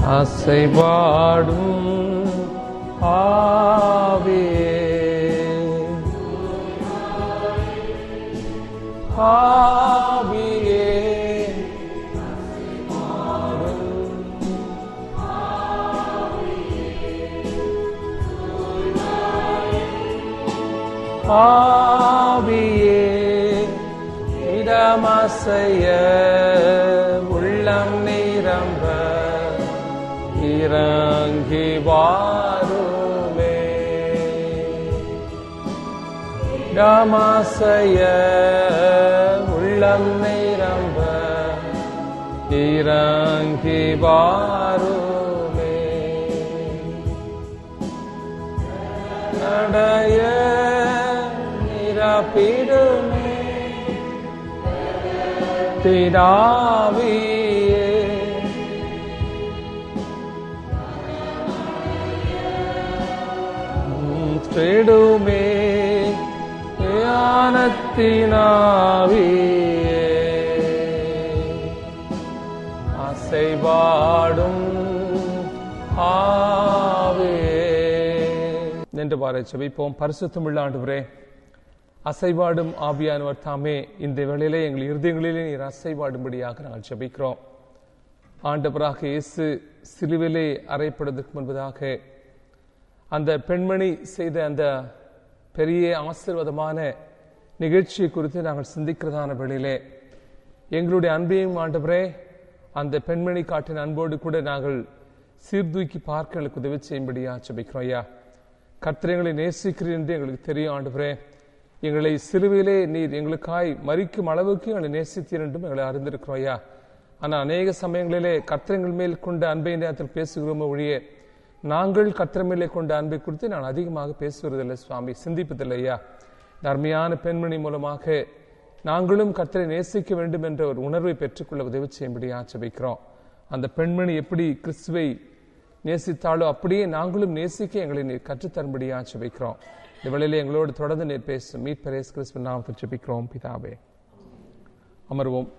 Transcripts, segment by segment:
அசைபாடும் ஆவியே ஆவியே ஆவியே இடமசைய உள்ளம் நிரம்ப இறங்கி வாருமே இடமசைய உள்ளம் நிரம்ப இறங்கி வாருமே நடைய நிரப்பிடுமே திடாவியே தேடுமே ஞானத்தினாவியே அசைபாடும் ஆவே நின்று பாறை செபிப்போம் பரிசுத்தமுள்ள ஆண்டவரே அசைவாடும் ஆவியானவர் தாமே இந்த வேளையிலே எங்கள் இருதயங்களிலே நீர் அசைவாடும்படியாக நாங்கள் ஜெபிக்கிறோம் ஆண்டவராக இயேசு சிலுவிலே அறைப்படுவதற்கு முன்பதாக அந்த பெண்மணி செய்த அந்த பெரிய ஆசீர்வாதமான நிகழ்ச்சியை குறித்து நாங்கள் சிந்திக்கிறதான வேளையிலே எங்களுடைய அன்பையும் ஆண்டவரே அந்த பெண்மணி காட்டின அன்போடு கூட நாங்கள் சீர்தூக்கி பார்க்க எங்களுக்கு உதவி செய்யும்படியா ஜெபிக்கிறோம் ஐயா கர்த்தரைகளை நேசிக்கிறேன் என்று எங்களுக்கு தெரியும் ஆண்டவரே எங்களை சிலுவையிலே நீர் எங்களுக்காய் மறிக்கும் அளவுக்கு எங்களை நேசித்தீர் என்றும் எங்களை அறிந்திருக்கிறோம் ஐயா ஆனால் அநேக சமயங்களிலே கர்த்தரங்கள் மேல் கொண்ட அன்பை நேரத்தில் பேசுகிறோமோ ஒழிய நாங்கள் கர்த்தர் மேலே கொண்ட அன்பை குறித்து நான் அதிகமாக பேசுவதில்லை சுவாமி சிந்திப்பதில்லை ஐயா இந்த அருமையான பெண்மணி மூலமாக நாங்களும் கர்த்தரை நேசிக்க வேண்டும் என்ற ஒரு உணர்வை பெற்றுக்கொள்ள உதவி செய்யும்படி ஆச்சபிக்கிறோம் அந்த பெண்மணி எப்படி கிறிஸ்துவை நேசித்தாலோ அப்படியே நாங்களும் நேசிக்க எங்களை நீர் கற்றுத்தரும்படி ஆச்சபிக்கிறோம் இந்த வேளையிலே எங்களோடு தொடர்ந்து நீர் பேசும் மீட் பரேஸ் கிறிஸ்துவ நாமத்தில் ஜெபிக்கிறோம் பிதாவே அமர்வோம்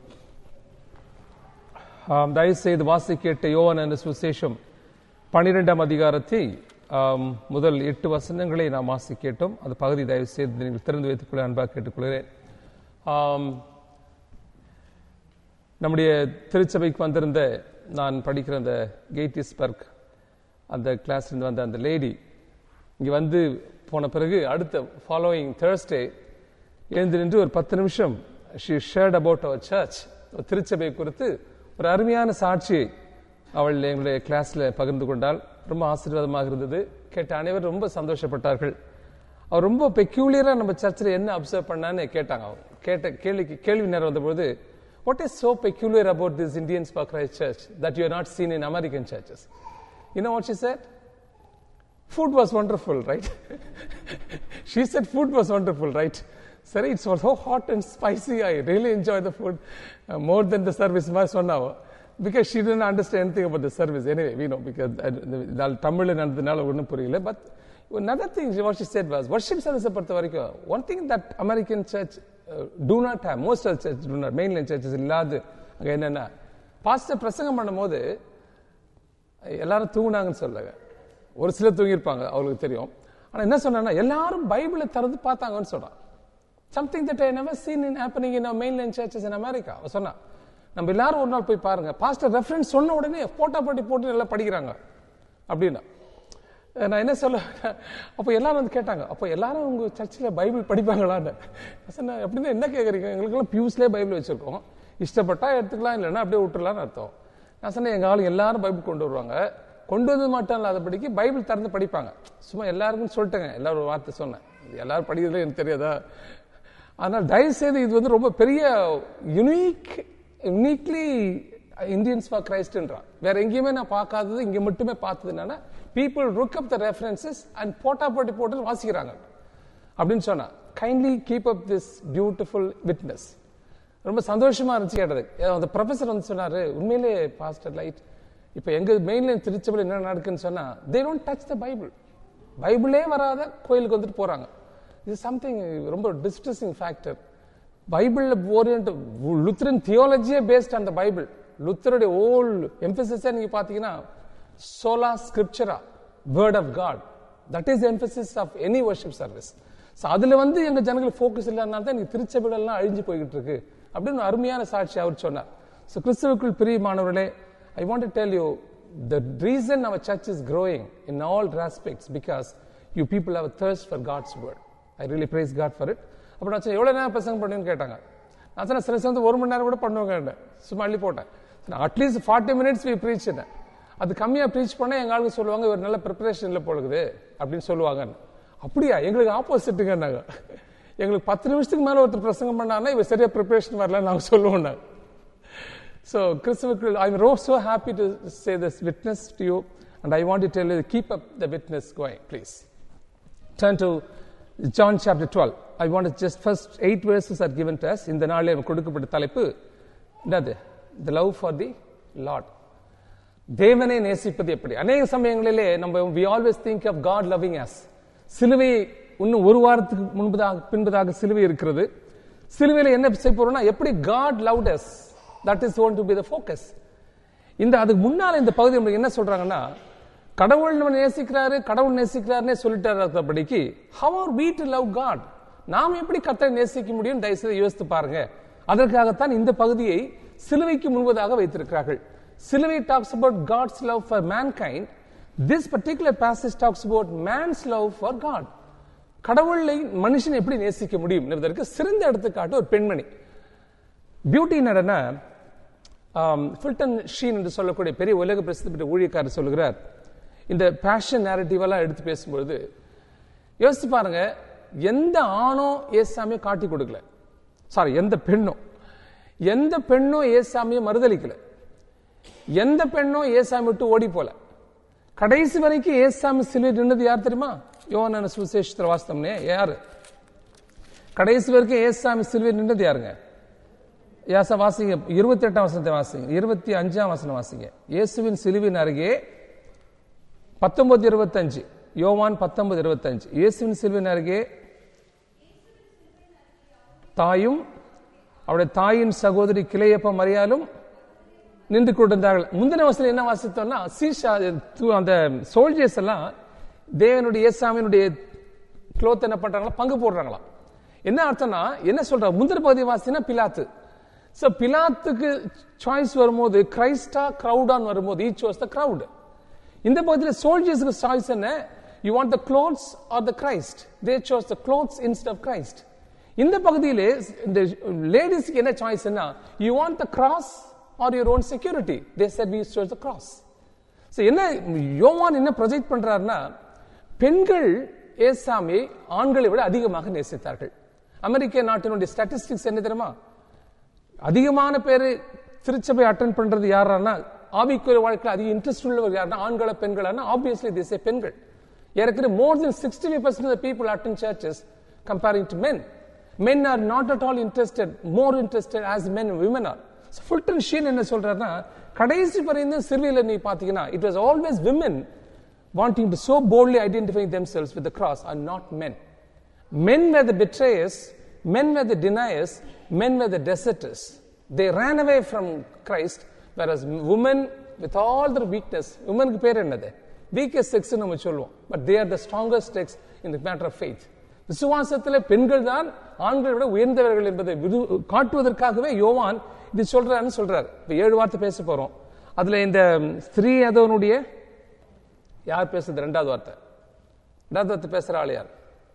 ஆம், தயவு செய்து வாசி கேட்ட யோவான் என்ற சுசேஷம் பனிரெண்டாம் அதிகாரத்தை ஆம், முதல் எட்டு வசனங்களை நாம் வாசி கேட்டோம் அந்த பகுதி தயவு செய்து நீங்கள் திறந்து வைத்துக் கொள்ள அன்பாக கேட்டுக்கொள்கிறேன் ஆம், நம்முடைய திருச்சபைக்கு வந்திருந்த நான் படிக்கிற அந்த கெய்டிஸ்பர்க் அந்த கிளாஸ்லேருந்து வந்த அந்த லேடி இங்கே வந்து போன பிறகு அடுத்த ஃபாலோயிங் தேர்ஸ்டே எழுந்து நின்று ஒரு பத்து நிமிஷம் ஷி ஷேர்ட் அபவுட் அவர் சர்ச் திருச்சபை குறித்து ஒரு அருமையான சாட்சியை அவள் எங்களுடைய கிளாஸில் பகிர்ந்து கொண்டால் ரொம்ப ஆசீர்வாதமாக இருந்தது கேட்ட அனைவரும் ரொம்ப சந்தோஷப்பட்டார்கள் அவர் ரொம்ப பெக்யூலியராக நம்ம சர்ச்சில் என்ன அப்சர்வ் பண்ணான்னு கேட்டாங்க அவங்க கேட்ட கேள்விக்கு கேள்வி நேரம் வந்தபோது what is so peculiar about this Indian Spark Christ Church that you are not seen in American churches? You know what she said? Food was wonderful, right? she said food was wonderful, right? Sorry, it was so hot and spicy. I really enjoyed the food uh, more than the service was one hour. Because she didn't understand anything about the service. Anyway, we know, because uh, தமிழ் நடந்ததுனால ஒன்றும் புரியல but another thing what she said was worship service பொறுத்த வரைக்கும் one thing that American church uh, do not have most of the church do not mainland churches இல்லாது அங்க என்னன்னா pastor பிரசங்கம் பண்ணும்போது எல்லாரும் தூங்குனாங்கன்னு சொல்லுங்க ஒரு சிலர் தூங்கியிருப்பாங்க அவங்களுக்கு தெரியும் ஆனா என்ன சொன்னா எல்லாரும் பைபிளை திறந்து பார்த்தாங்கன்னு சொல்றான் something that I never seen in happening in mainline churches in America சொன்னா நம்ம எல்லாரும் ஒரு நாள் போய் பாருங்க பாஸ்டர் ரெஃபரன்ஸ் சொன்ன உடனே போட்டோ போட்டி போட்டு நல்லா படிக்கிறாங்க அப்படின்னா அஹ் நான் என்ன சொல்ல அப்போ எல்லாரும் வந்து கேட்டாங்க அப்போ எல்லாரும் உங்க சர்ச்சில் பைபிள் படிப்பாங்களான்னு நான் சொன்னேன் எப்படின்னா என்ன கேட்குறீங்க எங்களுக்கெல்லாம் பியூஸ்லேயே பைபிள் வச்சிருக்கோம் இஷ்டப்பட்டா எடுத்துக்கலாம் இல்லைன்னா அப்படியே விட்டுலாம்னு அர்த்தம் நான் சொன்னேன் எங்க ஆளு எல்லாரும் பைபிள் கொண்டு வருவாங்க கொண்டு வந்து மட்டும் இல்லாதபடிக்கு பைபிள் திறந்து படிப்பாங்க சும்மா எல்லாருக்கும் சொல்லிட்டேங்க எல்லாரும் ஒரு வார்த்தை சொன்னேன் இது எல்லாரும் படிக்கிறதுல எனக்கு தெரியாதா அதனால் தயவு செய்து இது வந்து ரொம்ப பெரிய யுனிக் யுனிக்லி இந்தியன்ஸ் ஃபார் கிரைஸ்ட்ன்றான் வேற எங்கேயுமே நான் பார்க்காதது இங்க மட்டுமே பார்த்தது என்னன்னா people look up the references and போட்டா போட்டி போட்டு வாசிக்கிறாங்க அப்படின்னு சொன்னா kindly keep up this beautiful witness ரொம்ப சந்தோஷமா இருந்துச்சு கேட்டது அந்த ப்ரொஃபசர் வந்து சொன்னாரு உண்மையிலே பாஸ்டர் லைட் இப்போ எங்க மெயின்லைன் திருச்சபையில் என்ன நடக்குன்னு சொன்னா they don't touch the Bible பைபிளே வராத கோயிலுக்கு வந்துட்டு போறாங்க இது சம்திங் ரொம்ப டிஸ்ட்ரெஸிங் ஃபேக்டர் பைபிள்ல ஓரியன்ட் லுத்ரன் தியாலஜியே பேஸ்ட் அந்த பைபிள் லுத்தருடைய ஓல்டு எம்பசிஸே நீங்க பாத்தீங்கன்னா sola scriptura word of god that is the emphasis of any worship service so அதுல வந்து எங்க ஜனங்களுக்கு ஃபோக்கஸ் இல்லாதனால தான் எனக்கு திருச்சபைகள்லாம் அழிஞ்சு போய்கிட்டு இருக்கு அப்படின்னு ஒரு அருமையான சாட்சி அவர் சொன்னார் ஸோ கிறிஸ்துவுக்குள் பிரியமானவர்களே I want to tell you the reason அவர் church is growing in all aspects because you people have thirst for God's word I really praise God for it அப்புறம் நான் எவ்வளோ நேரம் பிரசங்கம் பண்ணுன்னு கேட்டாங்க நான் சொன்னேன் சில சேர்ந்து ஒரு மணி நேரம் கூட பண்ணுவாங்க சும்மா அள்ளி போட்டேன் at least forty minutes we preach அது கம்மியாக ப்ரீச் பண்ணால் எங்க ஆளுங்க சொல்லுவாங்க ஒரு நல்ல ப்ரிப்பரேஷனில் போடுது அப்படின்னு சொல்லுவாங்க அப்படியா எங்களுக்கு ஆப்போசிட்டுங்க நாங்கள் எங்களுக்கு பத்து நிமிஷத்துக்கு மேலே ஒருத்தர் பிரசங்கம் பண்ணாங்கன்னா இவர் சரியா ப்ரிப்பரேஷன் வரல நாங்கள் சொல்லுவோம் நாங்கள் ஸோ கிறிஸ்துவுக்குள் I am row so happy to say this witness to you and I want to tell you keep up the witness going please Turn to John chapter 12. I want to just first eight verses are given to us. இந்த நாளில் நமக்கு கொடுக்கப்பட்ட தலைப்பு என்னது the love for the Lord. தேவனை நேசிப்பது எப்படி அநேக சமயங்களிலே நம்ம we always think of God loving us. சிலுவை இன்னும் ஒரு வாரத்துக்கு முன்பதாக பின்பதாக சிலுவை இருக்கிறது சிலுவையில் என்ன செய்ய போறோம்னா எப்படி God loved us that is going to be the focus. இந்த அதுக்கு முன்னால இந்த பகுதி நம்மளுக்கு என்ன சொல்றாங்கன்னா கடவுள் நம்ம நேசிக்கிறாரு கடவுள் நேசிக்கிறாருன்னே சொல்லிட்டாரு இருக்கிறபடிக்கு how are we to love God நாம் எப்படி கர்த்தரை நேசிக்க முடியும் தயவுசெய்து யோசித்து பாருங்க அதற்காகத்தான் இந்த பகுதியை சிலுவைக்கு முன்பதாக வைத்திருக்கிறார்கள் சிலுவை talks about God's love for mankind this particular passage talks about man's love for God கடவுளை மனுஷன் எப்படி நேசிக்க முடியும் என்பதற்கு சிறந்த எடுத்துக்காட்டு ஒரு பெண்மணி பியூட்டி நடன ஃபில்டன் ஷீன் என்று சொல்லக்கூடிய பெரிய உலக பிரசித்தி பெற்ற ஊழியக்காரர் சொல்லுகிறார் இந்த பேஷன் நேரட்டிவ் எல்லாம் எடுத்து பேசும்பொழுது யோசிச்சு பாருங்க எந்த ஆணோ ஏசாமியை காட்டி கொடுக்கல சாரி எந்த பெண்ணும் எந்த பெண்ணும் ஏசாமியை மறுதளிக்கல எந்த பெண்ணும் ஏசாமி விட்டு ஓடி போல கடைசி வரைக்கும் ஏசாமி சிலுவை நின்னது யார் தெரியுமா யோவான சுவிசேஷத்தில் வாஸ்தவனே யாரு கடைசி வரைக்கும் ஏசாமி சிலுவை நின்னது யாருங்க யாச வாசிங்க இருபத்தி எட்டாம் வசனத்தை வாசிங்க இருபத்தி அஞ்சாம் வசனம் வாசிங்க இயேசுவின் சிலுவின் அருகே பத்தொன்பது இருபத்தஞ்சு யோவான் பத்தொன்பது இருபத்தஞ்சு இயேசுவின் சிலுவின் அருகே தாயும் அவருடைய தாயின் சகோதரி கிளையப்ப மரியாலும் நின்று கொண்டிருந்தார்கள் முந்தின வசனம் என்ன வாசித்தோம்னா சீஷா து- அந்த சோல்ஜர்ஸ் எல்லாம் தேவனுடைய இயேசாமியினுடைய க்ளோத் என்ன பண்றாங்களா பங்கு போடுறாங்களாம் என்ன அர்த்தம்னா என்ன சொல்ற முந்தின பகுதி வாசினா பிலாத்து சோ பிலாத்துக்கு சாய்ஸ் வரும்போது கிரைஸ்டா கிரௌடான்னு வரும்போது ஈச் வாஸ் த கிரௌட் இந்த பகுதியில் சோல்ஜர்ஸ்க்கு சாய்ஸ் என்ன you want the clothes or the Christ they chose the clothes instead of Christ இந்த பகுதியிலே இந்த லேடிஸ்க்கு என்ன சாய்ஸ் என்ன you want the cross or your own security they said we chose the cross so என்ன யோவான் என்ன project பண்றாருன்னா பெண்கள் ஏசாமி ஆண்களை விட அதிகமாக நேசித்தார்கள் அமெரிக்க நாட்டினுடைய ஸ்டாட்டிஸ்டிக்ஸ் என்ன தெரியுமா அதிகமான பேர் திருச்சபை அட்டன் பண்றது யாரானா ஆவிக்குரிய வாழ்க்கையில் அதிக இன்ட்ரெஸ்ட் உள்ளவர் யாருன்னா ஆண்கள பெண்களா ஆப்வியஸ்லி திஸ் பெண்கள் ஏற்கனவே more than sixty five percent of people attend churches comparing to men men are not at all interested more interested as men women are Fulton Sheen என்ன சொல்றாருன்னா கடைசி வரையும் சிறுவையில் நீ பாத்தீங்கன்னா it was always women wanting to so boldly identify themselves with the cross are not men. Men were the betrayers, men were the deniers, men were the deserters. They ran away from Christ, whereas women, with all their weakness, women பேர் என்னது weakest sex நம்ம சொல்லுவோம் but they are the strongest sex in the matter of faith. விசுவாசத்தில் பெண்கள் தான் ஆண்களை விட உயர்ந்தவர்கள் என்பதை விரு- காட்டுவதற்காகவே யோவான் இது சொல்றாருன்னு சொல்றாரு இப்ப ஏழு வார்த்தை பேச போறோம் அதுல இந்த ஸ்திரீ அதனுடைய யார் பேசுறது ரெண்டாவது வார்த்தை ரெண்டாவது வார்த்தை பேசுற ஆள் யார்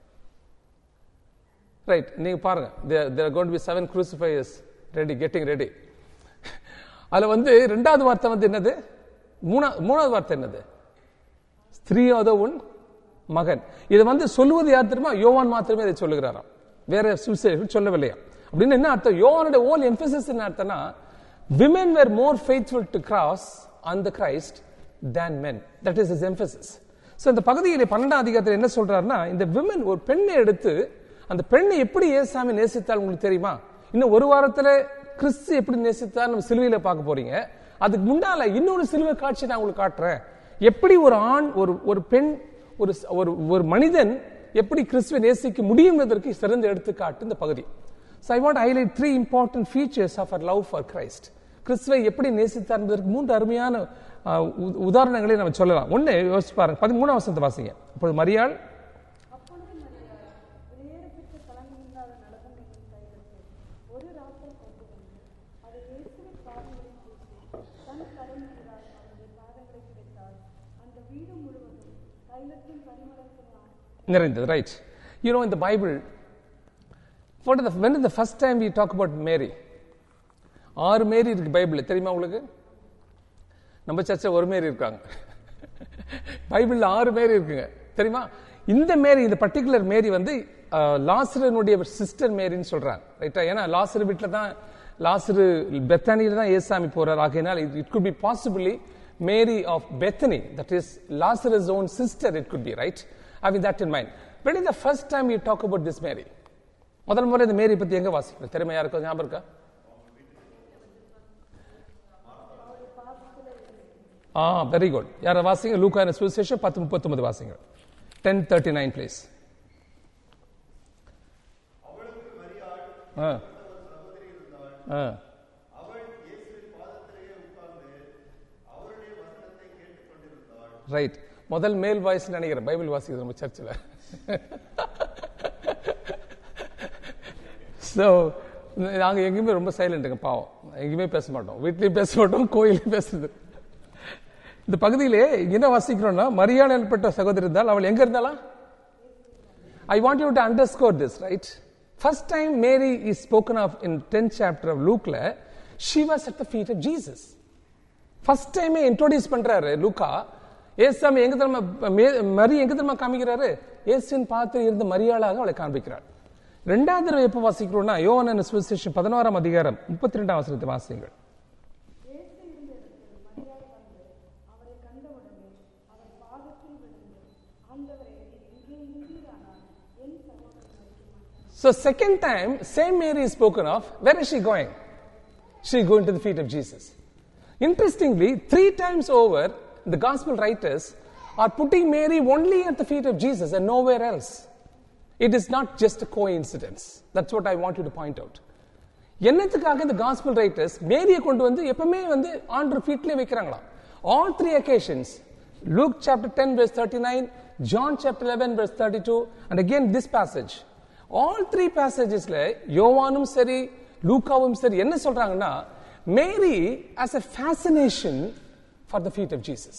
ரைட் நீங்க பாருங்க there got be seven crucifiers ready getting ready அதுல வந்து ரெண்டாவது வார்த்தை வந்து என்னது மூணா மூணாவது வார்த்தை என்னது ஸ்திரீயோத உன் மகன் இதை வந்து சொல்லுவது யார் தெரியுமா யோவான் மாத்திரமே இதை சொல்லுகிறாராம் வேற சுவிசேஷம் சொல்லவில்லையா அப்படின்னு என்ன அர்த்தம் யோவானுடைய ஓல் எம்பசிஸ் என்ன அர்த்தம்னா women were more faithful to cross on the Christ than men that is is emphasis so இந்த பகுதியில் பன்னெண்டாம் அதிகாரத்தில் என்ன சொல்றாருன்னா இந்த விமன் ஒரு பெண்ணை எடுத்து அந்த பெண்ணை எப்படி ஏசாமி நேசித்தால் உங்களுக்கு தெரியுமா இன்னும் ஒரு வாரத்துல கிறிஸ்து எப்படி நேசித்தார் நம்ம சிலுவையில பார்க்க போறீங்க அதுக்கு முன்னால இன்னொரு சிலுவை காட்சி நான் உங்களுக்கு காட்டுறேன் எப்படி ஒரு ஆண் ஒரு ஒரு பெண் ஒரு ஸ்- ஒரு ஒரு மனிதன் எப்படி கிறிஸ்துவை நேசிக்க முடியும் என்பதற்கு சிறந்த எடுத்துக்காட்டு இந்த பகுதி So I want to highlight three important features of our love for Christ. கிறிஸ்துவை எப்படி நேசித்தார் என்பதற்கு மூன்று அருமையான ஆஹ், உ- உதாரணங்களை நம்ம சொல்லலாம் ஒண்ணு யோசிச்சு பாருங்க பதிமூணாம் வசனத்தை வாசிங்க அப்பொழுது மரியாள் அப்பொழுது மரியாள் வெளியேறப்பெற்ற களங்கமில்லாத நலகம் என்னும் தைலத்தை ஒரு ராத்திரம் கொண்டு வந்து அதை இயேசுவின் பாதங்களில் பூசி தன் தலைமுறையால் அவருடைய பாதங்களை கிடைத்தால் அந்த வீடு முழுவதும் தைலத்தின் பரிமளத்தினால் நிறைந்தது ரைட் யூ நோ இந்த Bible what is the when is the first time we talk about Mary ஆறு மேரி இருக்கு பைபிள் தெரியுமா உங்களுக்கு நம்ம சர்ச்சில் ஒரு மேரி இருக்காங்க பைபிள்ல ஆறு மேரி இருக்குங்க தெரியுமா இந்த மேரி இந்த பர்டிகுலர் மேரி வந்து லாசரனுடைய சிஸ்டர் மேரின்னு சொல்றாங்க ரைட்டா ஏன்னா லாசர் வீட்டில் தான் லாசரு பெத்தானியில தான் ஏசாமி போறார் ஆகையினால் it could be possibly Mary of Bethany that is Lazarus own sister it could be right having that in mind when is the first time you talk about this Mary முதல் முறை இந்த மேரி பத்தி எங்க வாசிக்கிறோம் திறமை யாருக்கும் ஞாபகம் இருக்கா ஆ வெரி குட் யார வாசிங்க லூக்கா சுவிசேஷம் பத்து முப்பத்தொன்பது வாசிங்க ten thirty nine please ah ah right முதல் மேல் வாய்ஸ் நினைக்கிறேன் பைபிள் வாசிக்கிறது நம்ம சர்ச்சில் ஸோ நாங்கள் எங்கேயுமே ரொம்ப சைலண்ட்டுங்க பாவம் எங்கேயுமே பேச மாட்டோம் வீட்லேயும் பேச மாட்டோம் கோயிலையும் பேசுறது இந்த பகுதியிலே என்ன வாசிக்கிறோம்னா மரியாதை ஏற்பட்ட சகோதரி இருந்தால் அவள் எங்க இருந்தாளா I want you to underscore this, right? First time Mary is spoken of in 10th chapter of Luke, she was at the feet of Jesus. First டைமே இன்ட்ரோடியூஸ் பண்றாரு லூக்கா ஏசாமி எங்க தெரியுமா மே- மரி எங்க தெரியுமா காமிக்கிறாரு இயேசுவின் பாத்திரம் இருந்த மரியாளாக அவளை காண்பிக்கிறார் ரெண்டாவது தடவை எப்போ வாசிக்கிறோம்னா யோவான சுவிசேஷம் பதினோராம் அதிகாரம் முப்பத்தி ரெண்டாம் வசனத்தை வாசிங்கள் இயேசு இருந்த இடத்தில் மரியாள் வந்து அவரை கண்டவுடனே அவர் பாதத்தில் விழுந்து ஆண்டவரே நீர் இங்கே இருந்தீரானால் என் சகோதரன் மரிக்க மாட்டார் So second time, same Mary is spoken of. Where is she going? She going to the feet of Jesus. Interestingly, three times over, the gospel writers are putting Mary only at the feet of Jesus and nowhere else. It is not just a coincidence. That's what I want you to point out. என்னத்துக்காக இந்த gospel writers மேரியை கொண்டு வந்து எப்பவுமே வந்து ஆண்டர் ஃபீட்லேயே வைக்கிறாங்களாம் all three occasions Luke chapter ten verse thirty nine John chapter eleven verse thirty two and again this passage all three பேசேஜஸ்ல யோவானும் சரி லூக்காவும் சரி என்ன சொல்றாங்கன்னா Mary has a fascination for the feet of Jesus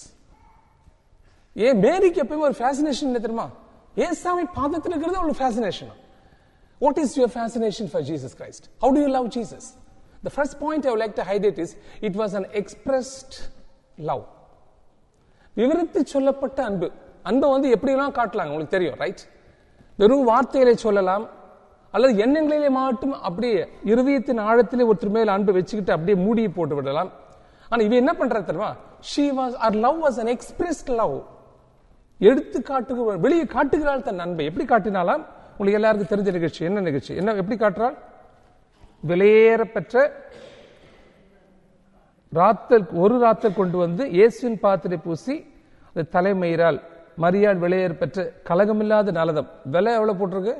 ஏன் மேரிக்கு எப்பவுமே ஒரு ஃபேசினேஷன் என்ன தெரியுமா ஏசாமி பாதத்தில் இருக்கிறது ஒரு fascination What is your fascination for Jesus Christ? How do you love Jesus? The first point I would like to highlight is it was an expressed love. விவரித்து சொல்லப்பட்ட அன்பு அன்பை வந்து எப்படியெல்லாம் காட்டலாங்க உங்களுக்கு தெரியும் ரைட் வெறும் வார்த்தைகளை சொல்லலாம் அல்லது எண்ணங்களிலே மட்டும் அப்படியே இருதயத்தின் ஆழத்திலே ஒருத்தர் மேல் அன்பு வச்சுக்கிட்டு அப்படியே மூடி போட்டு விடலாம் ஆனா இவ என்ன பண்றது தெரியுமா she was our love was an expressed love எடுத்து காட்டுகிற வெளியே காட்டுகிறாள் தன் அன்பை எப்படி காட்டினாலாம் உங்களுக்கு எல்லாருக்கும் தெரிஞ்ச நிகழ்ச்சி என்ன நிகழ்ச்சி என்ன எப்படி காட்டுறாள் விலையேற பெற்ற ராத்தல் ஒரு ராத்தல் கொண்டு வந்து இயேசுவின் பாத்திரை பூசி அது தலைமயிரால் மரியாள் விலையேற பெற்ற கலகமில்லாத நலதம் விலை எவ்வளவு போட்டிருக்கு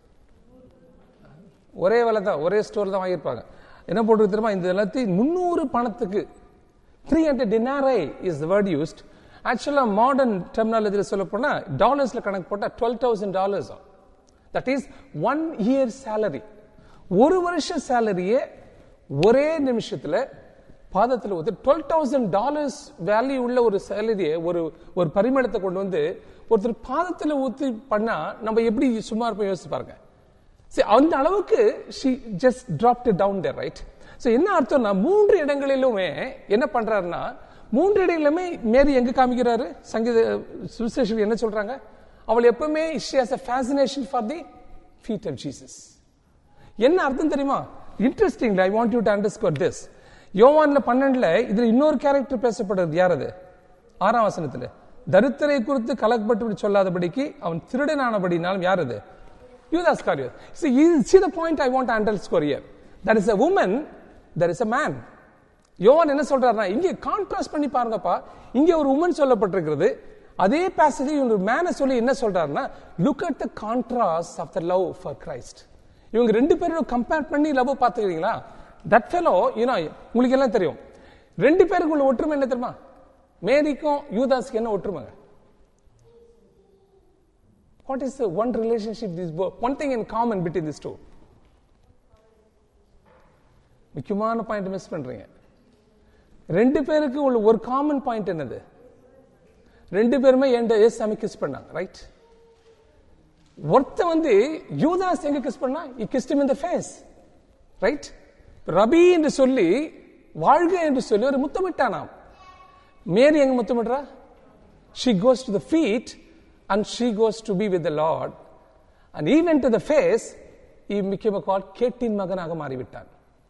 ஒரே விலை தான் ஒரே ஸ்டோர் தான் வாங்கியிருப்பாங்க என்ன போட்டிருக்கு தெரியுமா இந்த எல்லாத்தையும் முந்நூறு பணத்துக்கு த்ரீ ஹண்ட்ரட் டினாரை இஸ் வேர்ட் யூஸ்ட் ஆக்சுவலா மாடர்ன் டெர்மினாலஜியில் சொல்ல போனா டாலர்ஸ்ல கணக்கு போட்டா twelve thousand dollars that is one year salary ஒரு வருஷ சேலரியே ஒரே நிமிஷத்துல பாதத்தில் ஊத்து டுவெல் தௌசண்ட் டாலர்ஸ் வேல்யூ உள்ள ஒரு சேலரியை ஒரு ஒரு பரிமாணத்தை கொண்டு வந்து ஒருத்தர் பாதத்தில் ஊத்தி பண்ணா நம்ம எப்படி சும்மா இருப்போம் யோசிச்சு பாருங்க See, அந்த அளவுக்கு she just dropped it down there right so என்ன அர்த்தம்னா மூன்று இடங்களிலுமே என்ன பண்றாருன்னா மூன்று இடங்களிலுமே மேரி எங்க காமிக்கிறாரு சங்கீத சுவிசேஷன் என்ன சொல்றாங்க அவள் எப்பவுமே she has a fascination for the feet of Jesus என்ன அர்த்தம் தெரியுமா இன்ட்ரெஸ்டிங்ல I want you to underscore this யோவான்ல பன்னெண்டுல இதுல இன்னொரு கேரக்டர் பேசப்படுறது யார் அது ஆறாம் வசனத்துல தரித்திரை குறித்து கலக்கப்பட்டு சொல்லாதபடிக்கு அவன் திருடனானபடினாலும் யார் அது யூதாஸ் காரியர் see you see the point i want to underscore here there is a woman there is a man யோவான் என்ன சொல்றாருன்னா இங்க கான்ட்ராஸ்ட் பண்ணி பாருங்கப்பா இங்க ஒரு உமன் சொல்லப்பட்டிருக்கிறது அதே பேசேஜ் ஒரு மேனை சொல்லி என்ன சொல்றாருன்னா look at the contrast of the love for Christ இவங்க ரெண்டு பேரோட கம்பேர் பண்ணி லவ் பார்த்துக்கிறீங்களா தட் ஃபெலோ யூனோ உங்களுக்கு எல்லாம் தெரியும் ரெண்டு பேருக்குள்ள ஒற்றுமை என்ன தெரியுமா மேரிக்கும் யூதாஸ்க்கு என்ன ஒற்றுமைங்க what is one relationship this one thing in common between this two முக்கியமான பாயிண்ட் மிஸ் பண்றீங்க ரெண்டு பேருக்கு உள்ள ஒரு காமன் பாயிண்ட் என்னது ரெண்டு பேருமே என்கிட்ட ஏசாமி கிஸ் பண்ணாங்க ரைட் ஒருத்த வந்து யூதாஸ் எங்க கிஸ் பண்ணா இ கிஸ்ட் இன் த ஃபேஸ் ரைட் ரபி என்று சொல்லி வாழ்க என்று சொல்லி ஒரு முத்தமிட்டானாம் மேரி எங்க முத்தமிடுறா she goes to the feet and she goes to be with the Lord and even to the face இ மிக்கம் கால் கேட்டின் மகனாக மாறிவிட்டான்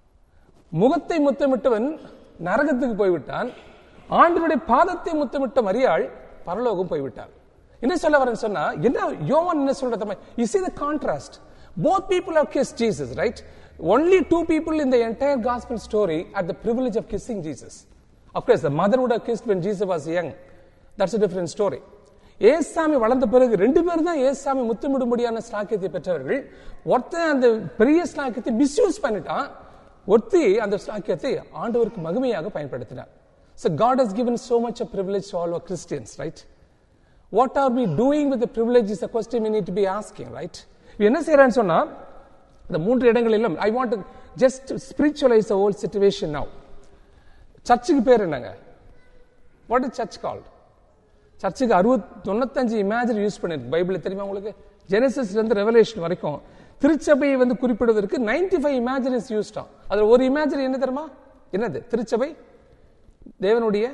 முகத்தை முத்தமிட்டவன் நரகத்துக்கு போய்விட்டான் ஆண்டவருடைய பாதத்தை முத்தமிட்ட மரியாள் பரலோகம் போய்விட்டான் என்ன சொல்ல வரேன்னு சொன்னா என்ன யோவான் என்ன சொல்ற தம்மை you see the contrast both people have kissed jesus right only two people in the entire gospel story had the privilege of kissing jesus of course the mother would have kissed when jesus was young that's a different story ஏசாமி வளர்ந்த பிறகு ரெண்டு பேர் தான் ஏசாமி முத்தமிடும்படியான ஸ்லாக்கியத்தை பெற்றவர்கள் ஒருத்தன் அந்த பெரிய ஸ்லாக்கியத்தை மிஸ்யூஸ் பண்ணிட்டான் ஒருத்தி அந்த ஸ்லாக்கியத்தை ஆண்டவருக்கு மகிமையாக பயன்படுத்தினார் So God has given so much a privilege to all our Christians, right? What are we doing with the privilege is a question we need to be asking, right? இவன் என்ன செய்யறான்னு சொன்னா இந்த மூன்று இடங்களிலும் I want just spiritualize the whole situation now சர்ச்சுக்கு பேர் என்னங்க what is search called சர்ச்சுக்கு அறுபத் தொண்ணூத்தஞ்சு இமேஜின் யூஸ் பண்ணிருக்கு பைபிள் தெரியுமா உங்களுக்கு ஜெனசிஸ்ல இருந்து ரெவலேஷன் வரைக்கும் திருச்சபையை வந்து குறிப்பிடுவதற்கு 95 ஃபைவ் இமேஜின் யூஸ் தான் அதுல ஒரு இமேஜின் என்ன தெரியுமா என்னது திருச்சபை தேவனுடைய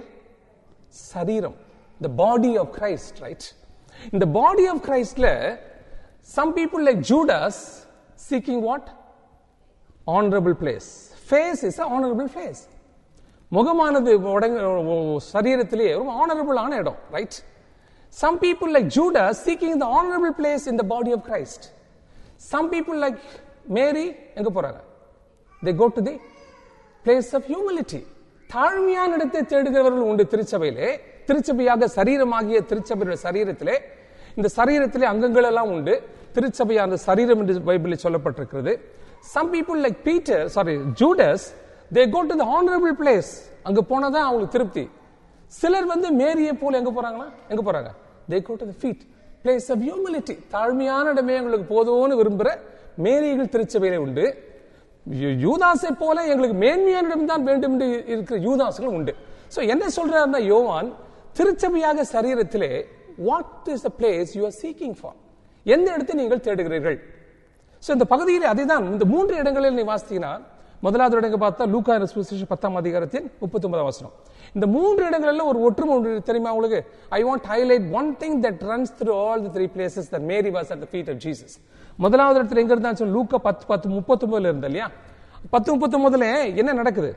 சரீரம் the body of Christ right இந்த body of Christல some people like Judas seeking what honorable place face is a honorable place முகமானது உடங்க சரீரத்திலேயே ரொம்ப ஆனரபிளான இடம் right some people like Judas seeking the honourable place in the body of Christ some people like Mary எங்க போறாங்க they go to the place of humility தாழ்மையான இடத்தை தேடுகிறவர்கள் உண்டு திருச்சபையிலே திருச்சபையாக சரீரமாகிய திருச்சபையுடைய சரீரத்திலே இந்த சரீரத்திலே அங்கங்கள் எல்லாம் உண்டு திருச்சபையான சரீரம் என்று பைபிளில் சொல்லப்பட்டிருக்கிறது some people like Peter sorry Judas they go to the honourable place அங்க போனதான் அவங்களுக்கு திருப்தி சிலர் வந்து மேரியை போல எங்க போறாங்கன்னா எங்க போறாங்க they go to the feet place of humility தாழ்மையான இடமே எங்களுக்கு போதும்னு விரும்புற மேரியர்கள் திருச்சபையிலே உண்டு யூ- யூதாஸை போல எங்களுக்கு மேன்மையான இடம் தான் வேண்டும் என்று இருக்கிற யூதாஸ்கள் உண்டு சோ என்ன சொல்றாருன்னா யோவான் திருச்சபையாக சரீரத்திலே what is the place you are seeking for எந்த இடத்தை நீங்கள் தேடுகிறீர்கள் சோ இந்த பகுதியில் அதேதான் இந்த மூன்று இடங்களில் நீ வாசித்தீங்கன்னா முதலாவது இடங்க பார்த்தா லூக்கா சுவிசேஷம் பத்தாம் அதிகாரத்தின் முப்பத்தி ஒன்பதாம் வசனம் இந்த மூன்று இடங்கள்ல ஒரு ஒற்றுமை உண்டு தெரியுமா உங்களுக்கு I want highlight one thing that runs through all the three places that Mary was at the feet of Jesus முதலாவது இடத்துல எங்க இருந்தா சொல்லி லூக்கா பத்து பத்து முப்பத்தொன்பதுல இருந்த இல்லையா பத்து முப்பத்தொன்பதுல என்ன நடக்குது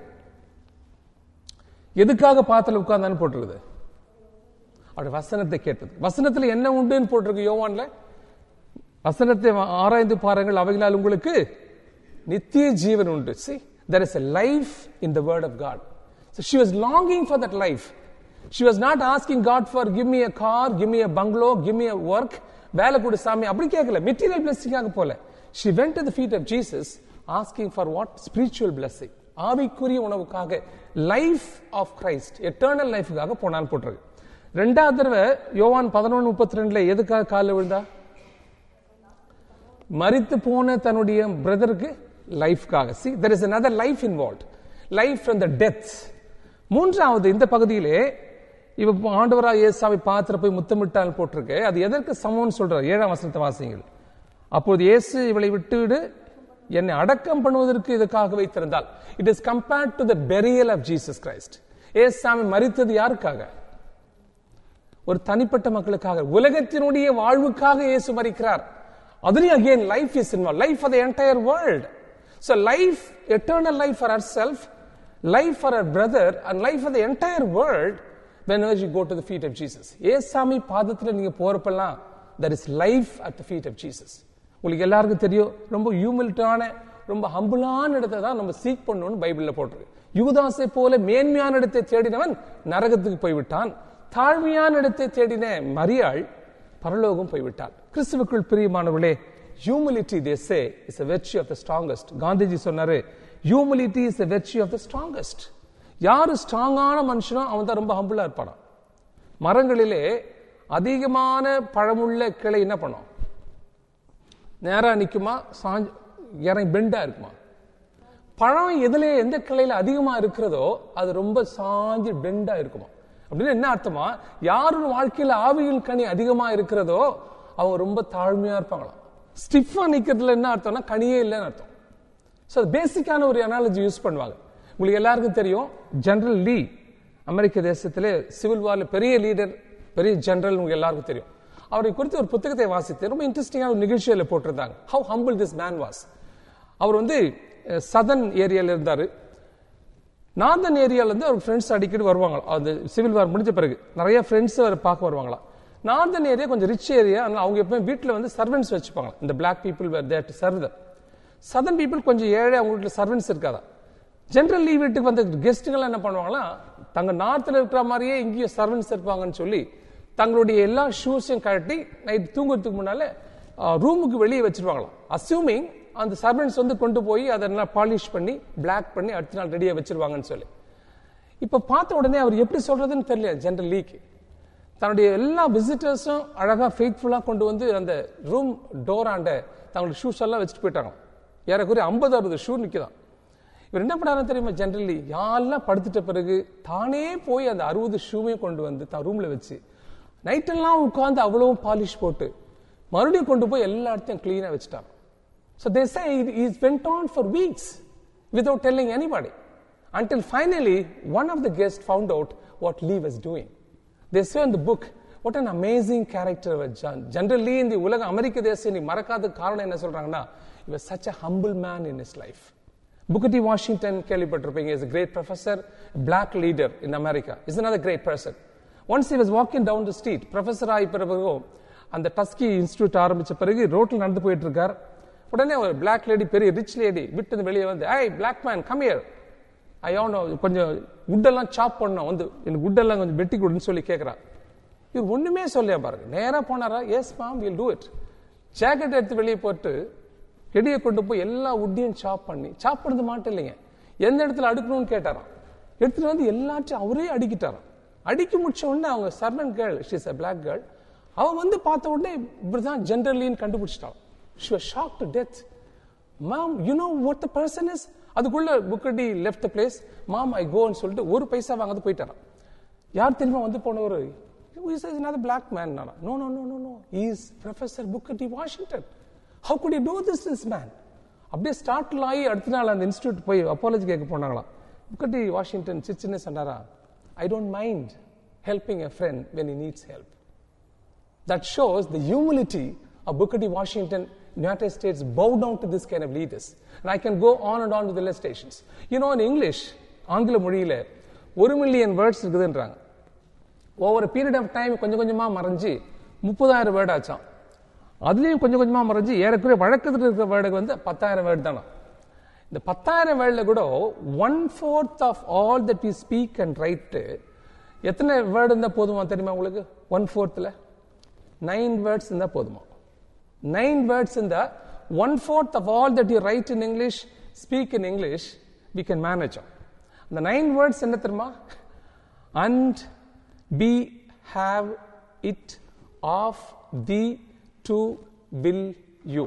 எதுக்காக பாத்துல உட்கார்ந்தான்னு போட்டிருக்குது அவருடைய வசனத்தை கேட்டது வசனத்துல என்ன உண்டுன்னு போட்டிருக்கு யோவான்ல வசனத்தை ஆராய்ந்து பாருங்கள் அவைகளால் உங்களுக்கு நித்திய ஜீவன் உண்டு see there is a life in the word of god so she was longing for that life she was not asking god for give me a car give me a bungalow give me a work வேலை கொடு சாமி அப்படி கேட்கல material பிளஸிங்காக போல she went to the feet of jesus asking for what spiritual blessing ஆவிக்குரிய உணவுக்காக life of Christ eternal லைஃபுக்காக போனான்னு போட்டிருக்கு ரெண்டாவது தடவை யோவான் பதினொன்று முப்பத்தி ரெண்டுல எதுக்காக காலில் விழுந்தா மரித்து போன தன்னுடைய பிரதருக்கு லைஃப்காக see there is another life involve life from the death மூன்றாவது இந்த பகுதியிலே இவ ஆண்டவரா இயேசாவை பாத்திர போய் முத்தமிட்டால் போட்டிருக்கு அது எதற்கு சமம்னு சொல்றார் ஏழாம் வசனத்தை வாசிங்கள் அப்போது இயேசு இவளை விட்டுவிடு என்னை அடக்கம் பண்ணுவதற்கு இதுக்காக வைத்திருந்தால் it is compared to the burial of Jesus Christ ஏசாமி மரித்தது யாருக்காக ஒரு தனிப்பட்ட மக்களுக்காக உலகத்தினுடைய வாழ்வுக்காக இயேசு மரிக்கிறார் அதுலயும் again life is involve life for the entire world so life eternal life for அவர் செல்ஃப் லைஃப் ஃபார் அவர் brother and life for the entire world when you go to the feet of Jesus ஏசாமி பாதத்தில் நீங்க போறப்பெல்லாம் that is life at the feet of Jesus உங்களுக்கு எல்லாருக்கும் தெரியும் ரொம்ப ஹியூமிலிட்டான ரொம்ப ஹம்புளான இடத்தை தான் நம்ம சீக் பண்ணணும்னு பைபிள்ல போட்டிருக்கு யூதாசை போல மேன்மையான இடத்தை தேடினவன் நரகத்துக்கு போய்விட்டான் தாழ்மையான இடத்தை தேடின மரியாள் பரலோகம் போய்விட்டாள் கிறிஸ்துவுக்குள் பிரியமானவர்களே humility they say is a virtue of the strongest Gandhiji சொன்னாரு humility is the virtue of the strongest யாரு ஸ்ட்ராங்கான மனுஷனோ அவன் தான் ரொம்ப ஹம்பிளா இருப்பானா மரங்களிலே அதிகமான பழமுள்ள கிளை என்ன பண்ணும் நேரா நிக்குமா சாஞ்சு இறங்கி பெண்டா இருக்குமா பழம் எதுல எந்த கிளையில அதிகமா இருக்கிறதோ அது ரொம்ப சாஞ்சு பெண்டா இருக்குமா அப்படின்னு என்ன அர்த்தமா யாரோட வாழ்க்கையில ஆவியில் கனி அதிகமா இருக்கிறதோ அவங்க ரொம்ப தாழ்மையா இருப்பாங்களாம் ஸ்டிஃபா நிக்கிறதுல என்ன அர்த்தம்னா கனியே இல்லைன்னு அர்த்தம் ஸோ பேசிக்கான ஒரு அனாலஜி யூஸ் பண்ணுவாங்க உங்களுக்கு எல்லாருக்கும் தெரியும் ஜெனரல் லீ அமெரிக்க தேசத்திலே சிவில் வார்ல பெரிய லீடர் பெரிய ஜெனரல் உங்களுக்கு எல்லாருக்கும் தெரியும் அவரை குறித்து ஒரு புத்தகத்தை வாசித்து ரொம்ப இன்ட்ரெஸ்டிங்கான ஒரு நிகழ்ச்சியில் போட்டிருந்தாங்க how humble this man was அவர் வந்து சதன் ஏரியால இருந்தாரு நார்தன் ஏரியால இருந்து அவர் ஃப்ரெண்ட்ஸ் அடிக்கடி வருவாங்க அந்த சிவில் வார் முடிஞ்ச பிறகு நிறைய ஃப்ரெண்ட்ஸ் அவர் பார்க்க வருவாங்களா நார்தன் ஏரியா கொஞ்சம் ரிச் ஏரியா அதனால அவங்க எப்பவுமே வீட்டில் வந்து சர்வெண்ட்ஸ் வச்சுப்பாங்க இந்த black people were there to serve southern people கொஞ்சம் ஏழை அவங்க வீட்டில் சர்வெண்ட்ஸ் இருக்காதா ஜென்ரல் லீவ் வீட்டுக்கு வந்த கெஸ்ட்டுகள் என்ன பண்ணுவாங்களா தங்க நார்த்தில் இருக்கிற மாதிரியே இங்கேயும் சர்வெண்ட்ஸ் இருப்பாங்கன்னு சொல்லி தங்களுடைய எல்லா ஷூஸையும் கழட்டி நைட் தூங்குறதுக்கு முன்னால ரூமுக்கு வெளியே வச்சிருவாங்களாம் அசியூமிங் அந்த சர்வெண்ட்ஸ் வந்து கொண்டு போய் அதை நல்லா பாலிஷ் பண்ணி பிளாக் பண்ணி அடுத்த நாள் ரெடியாக வச்சிருவாங்கன்னு சொல்லி இப்போ பார்த்த உடனே அவர் எப்படி சொல்றதுன்னு தெரியல ஜென்ரல் லீக்கு தன்னுடைய எல்லா விசிட்டர்ஸும் அழகா ஃபெய்த்ஃபுல்லாக கொண்டு வந்து அந்த ரூம் டோராண்ட தங்களுடைய ஷூஸ் எல்லாம் வச்சுட்டு போயிட்டாங்க ஏறக்குறைய ஐம்பது அறுபது ஷூ நிற்குதான் இவர் என்ன பண்ணாரு தெரியுமா ஜென்ரலி யாரெல்லாம் படுத்துட்ட பிறகு தானே போய் அந்த அறுபது ஷூவையும் கொண்டு வந்து தான் ரூம்ல வச்சு நைட்டெல்லாம் உட்காந்து அவ்வளவும் பாலிஷ் போட்டு மறுபடியும் கொண்டு போய் எல்லா இடத்தையும் கிளீனாக வச்சுட்டாங்க so they say is went on for weeks without telling anybody until finally one of the guests found out what Lee was doing. They say in the book, what an amazing character was John. Generally in the உலக அமெரிக்க தேசம் நீ மறக்காத காரணம் என்ன சொல்றாங்கன்னா he was such a humble man in his life. Booker T. Washington கேள்விப்பட்டிருப்பீங்க is a great professor, a black leader in America. is another great person. Once he was walking down the street, professor ஆகி பிறகு அந்த dusky institute ஆரம்பிச்ச பிறகு ரோட்ல நடந்து போயிட்டு இருக்கார் உடனே ஒரு பிளாக் லேடி பெரிய ரிச் லேடி விட்டு வெளியே வந்து hey black man come here ஐயோனோ கொஞ்சம் உட்டெல்லாம் சாப் பண்ணோம் வந்து எனக்கு உட்டெல்லாம் கொஞ்சம் வெட்டி கொடுன்னு சொல்லி கேட்குறான் இவர் ஒண்ணுமே சொல்லியா பாருங்க நேரா போனாரா yes ma'am will do it jacket எடுத்து வெளியே போட்டு கெடியை கொண்டு போய் எல்லா உட்டியும் சாப் பண்ணி சாப் பண்ணது மாட்டும் இல்லைங்க எந்த இடத்துல அடுக்கணும்னு கேட்டாராம் எடுத்துட்டு வந்து எல்லாத்தையும் அவரே அடிக்கிட்டாராம் அடிக்க முடிச்ச உடனே அவங்க servant girl she's a black girl அவன் வந்து பார்த்த உடனே இப்படிதான் ஜென்ரலின்னு கண்டுபிடிச்சிட்டான் she was shock to death ma'am you know what the person is அதுக்குள்ள புக்கடி லெஃப்ட் பிளேஸ் மாம் ஐ கோன்னு சொல்லிட்டு ஒரு பைசா வாங்காது போயிட்டாராம் யார் தெரியுமா வந்து போனவர் இஸ் another black man நானா no no no no no is professor Booker T Washington how good you do this this man அப்படியே ஸ்டார்ட்ல ஆகி அடுத்த நாள் அந்த இன்ஸ்டியூட் போய் அப்பாலஜி கேட்க போனாங்களாம் புக்கடி வாஷிங்டன் சிச்சின்னு சொன்னாரா I don't mind helping a friend when he needs help that shows the humility of Booker T. Washington, United States bow down to this kind of leaders. And I can go on and on with the illustrations. You know, in English, ஆங்கில மொழியில ஒரு million words இருக்குதுன்றாங்க ஒவ்வொரு period of time கொஞ்சம் கொஞ்சமா மறைஞ்சு முப்பதாயிரம் word ஆச்சாம் அதுலயும் கொஞ்சம் கொஞ்சமா மறைஞ்சு ஏறக்குறைய வழக்கத்தில் இருக்கிற வேர்டுக்கு வந்து பத்தாயிரம் வேர்டு தானா இந்த பத்தாயிரம் வேர்டில் கூட one fourth of all that we speak and write எத்தனை வேர்டு இருந்தால் போதுமா தெரியுமா உங்களுக்கு ஒன் ஃபோர்த்தில் நைன் வேர்ட்ஸ் இருந்தால் போதுமா நைன் வேர்ட்ஸ் இருந்தால் one fourth of all that you write in English speak in English we can manage அந்த நைன் வேர்ட்ஸ் என்ன தெரியுமா and be have it of the to will you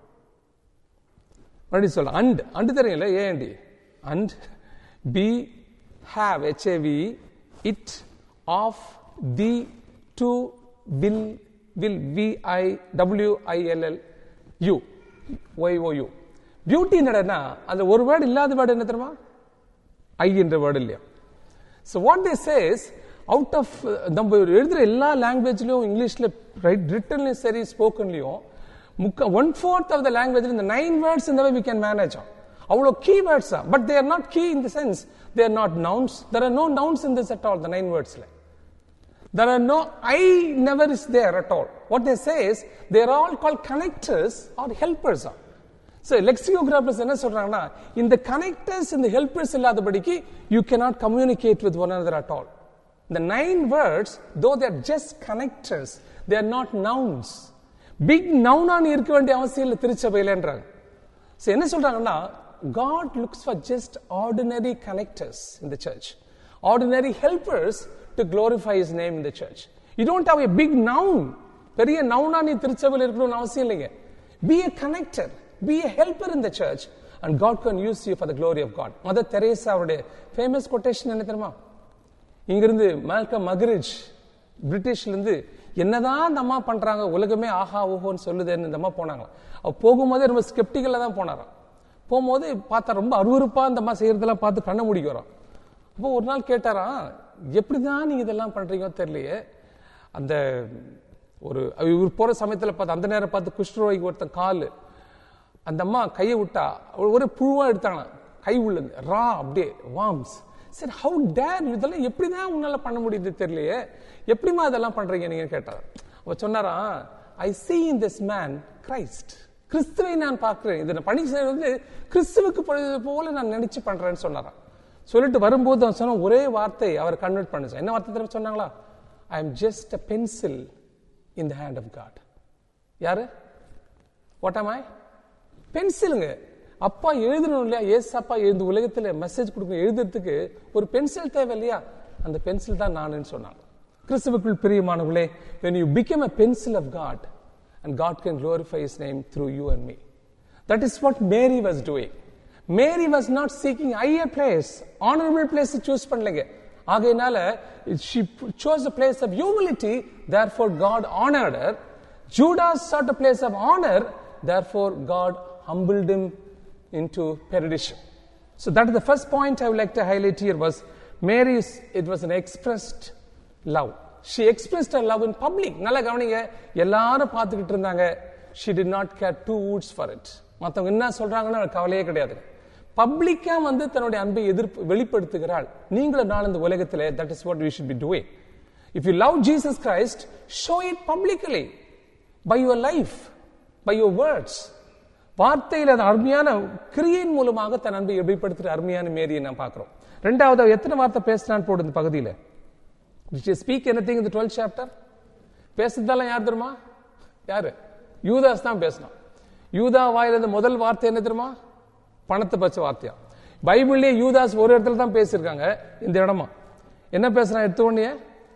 மறுபடியும் சொல்ல and and தெரியும்ல A N D and be have H A V it of the to will will V I W I L L you Y O beauty என்னடா அந்த ஒரு word இல்லாத வேர்டு என்ன தெரியுமா ஐ என்ற வேர்டு இல்லையா so what they says out of நம்ம எழுதுற எல்லா லாங்குவேஜ்லயும் இங்கிலீஷ்ல ரைட் ரிட்டன்லையும் சரி ஸ்போக்கன்லையும் முக்க one fourth of the language இந்த நைன் வேர்ட்ஸ் இந்த வி கேன் மேனேஜ் அவ்வளோ key words but they're not key in the sense they're not nouns there are no nouns in this at all the nine வேர்ட்ஸ்ல There are no I never is there at all. What they say is they are all called connectors or helpers. So lexicographers என்ன சொல்றாங்கன்னா இந்த connectors இந்த helpers இல்லாதபடிக்கு you cannot communicate with one another at all. The nine words, though they are just connectors, they are not nouns. Big நவுனா நீ இருக்க வேண்டிய அவசியம் இல்லை திருச்சபையிலன்றாங்க ஸோ என்ன சொல்றாங்கன்னா God looks for just ordinary connectors in the church, ordinary helpers to glorify His name in the church. You don't have a big noun. பெரிய நவுனா நீ திருச்சபையில் இருக்கணும்னு அவசியம் இல்லைங்க be a connector be a helper in the church and God can use you for the glory of God mother Teresa அவருடைய famous quotation என்ன தெரியுமா இங்கிருந்து மால்கம் மகரிஜ் பிரிட்டிஷ்ல இருந்து என்னதான் இந்த அம்மா பண்றாங்க உலகமே ஆஹா ஓஹோன்னு சொல்லுதுன்னு இந்த அம்மா போனாங்களாம் அவ போகும்போதே ரொம்ப ஸ்கெப்டிக்கலா தான் போனாராம் போகும்போது பார்த்தா ரொம்ப அருவருப்பா இந்த அம்மா செய்யறதெல்லாம் பார்த்து கண்ண முடிக்கிறோம் அப்போ ஒரு நாள் கேட்டாராம் எப்படிதான் நீங்க இதெல்லாம் பண்றீங்கோ தெரியலையே அந்த ஒரு இவர் போற சமயத்துல பார்த்து அந்த நேரம் பார்த்து குஷ்டரோகிக்கு ஒருத்தன் காலு அந்த அம்மா கையை விட்டா ஒரு- ஒரு புழுவா எடுத்தாங்க கை உள்ளது ரா அப்படியே வாம்ஸ் சரி ஹவு டேர் இதெல்லாம் எப்படிதான் உன்னால பண்ண முடியுது தெரியலையே எப்படிமா இதெல்லாம் பண்றீங்க நீங்க கேட்டார் அவ சொன்னாராம் I see in this man Christ கிறிஸ்துவை நான் பார்க்கிறேன் இதை நான் பணி செய்யறது வந்து கிறிஸ்துவுக்கு படுவது போல நான் நினைச்சு பண்றேன்னு சொன்னாராம் சொல்லிட்டு வரும்போது அவன் சொன்ன ஒரே வார்த்தை அவர் கன்வெர்ட் பண்ணுச்சு என்ன வார்த்தை திரும்ப சொன்னாங்களா I am just a pencil in the hand of God யாரு வாட் ஆம் ஐ பென்சிலுங்க அப்பா எழுதணும் இல்லையா ஏசு அப்பா எழுந்து உலகத்துல மெசேஜ் கொடுக்க எழுதுறதுக்கு ஒரு பென்சில் தேவை இல்லையா அந்த பென்சில் தான் நானுன்னு சொன்னாங்க கிறிஸ்துவுக்குள் பிரியமானவர்களே when you become a pencil of God and God can glorify his name through you and me that is what Mary was doing Mary was not seeking higher place honorable place choose பண்ணலைங்க ஆகையினால she chose a place of humility therefore God honored her Judas sought a place of honor, therefore God humbled him into perdition. So that is the first point I would like to highlight here was Mary's, it was an expressed love. She expressed her love in public. நல்லா கவனிங்க எல்லாரும் பார்த்துக்கிட்டு இருந்தாங்க she did not care two words for it. மத்தவங்க என்ன சொல்றாங்கன்னு அவளுக்கு கவலையே கிடையாது பப்ளிக்கா வந்து தன்னுடைய அன்பை எதிர்ப்பு வெளிப்படுத்துகிறாள் நீங்களும் நான் இந்த உலகத்திலே that is what we should be doing. If you love Jesus Christ, show it publicly by your life, by your words. வார்த்தையில் அது அருமையான கிரியின் மூலமாக தன் அன்பை வெளிப்படுத்துகிற அருமையான மேரியை நான் பார்க்கிறோம் ரெண்டாவது அவ எத்தனை வார்த்தை பேசினான்னு போடு இந்த பகுதியில் Did she speak anything in the 12th chapter? பேசுறதெல்லாம் யார் தெரியுமா யாரு யூதாஸ் தான் பேசினான் யூதா வாயிலிருந்து முதல் வார்த்தை என்ன தெரியுமா பணத்தை பச்ச வார்த்தையா பைபிள்லயே யூதாஸ் ஒரு இடத்துல தான் பேசியிருக்காங்க இந்த இடமா என்ன பேசுறான் எடுத்த உடனே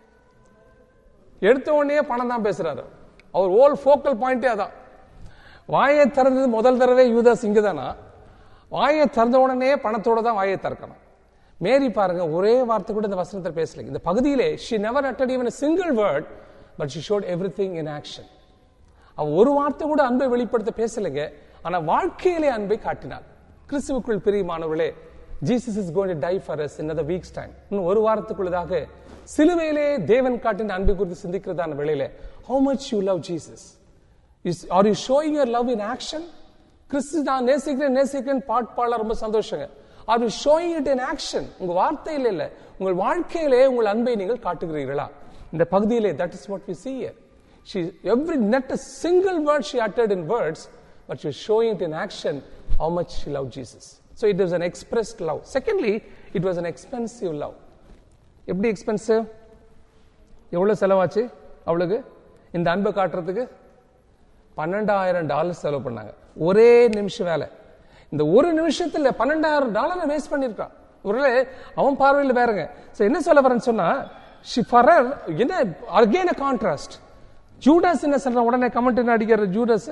எடுத்த உடனே பணம் தான் பேசுறாரு அவர் ஓல் ஃபோக்கல் பாயிண்டே அதான் வாயை திறந்தது முதல் தடவை யூதாஸ் இங்க தானா வாயை திறந்த உடனே பணத்தோட தான் வாயை திறக்கணும் மேரி பாருங்க ஒரே வார்த்தை கூட இந்த வசனத்தில் பேசல இந்த பகுதியிலே she never uttered even a single word but she showed everything in action அவ ஒரு வார்த்தை கூட அன்பை வெளிப்படுத்த பேசலைங்க ஆனா வாழ்க்கையிலே அன்பை காட்டினாள் கிறிஸ்துவுக்குள் பிரியமானவர்களே Jesus is going to die for us in another week's time இன்னும் ஒரு வாரத்துக்குள்ளதாக சிலுவையிலே தேவன் காட்டின அன்பை குறித்து சிந்திக்கிறதான வேளையிலே how much you love jesus is are you showing your love in action கிறிஸ்து நான் நேசிக்கிறேன் நேசிக்கிறேன் பாட்பாளர் ரொம்ப சந்தோஷங்க are you showing it in action உங்க வார்த்தையில இல்ல உங்கள் வாழ்க்கையிலே உங்கள் அன்பை நீங்கள் காட்டுகிறீர்களா இந்த பகுதியிலே that is what we see here she every not a single word she uttered in words but she was showing it in action how much she loved jesus so it was an expressed love secondly it was an expensive love எப்படி expensive எவ்வளவு செலவாச்சு அவளுக்கு இந்த அன்பை காட்டுறதுக்கு பன்னெண்டாயிரம் dollar செலவு பண்ணாங்க ஒரே நிமிஷம் வேலை இந்த ஒரு நிமிஷத்துல பன்னெண்டாயிரம் டாலரை வேஸ்ட் பண்ணிருக்கான் ஒருவேளை அவன் பார்வையில் வேறங்க So என்ன சொல்ல வரேன்னு சொன்னா she for her என்ன again a contrast ஜூடாஸ் என்ன சொல்ற உடனே கமெண்ட் அடிக்கிற ஜூடாஸ்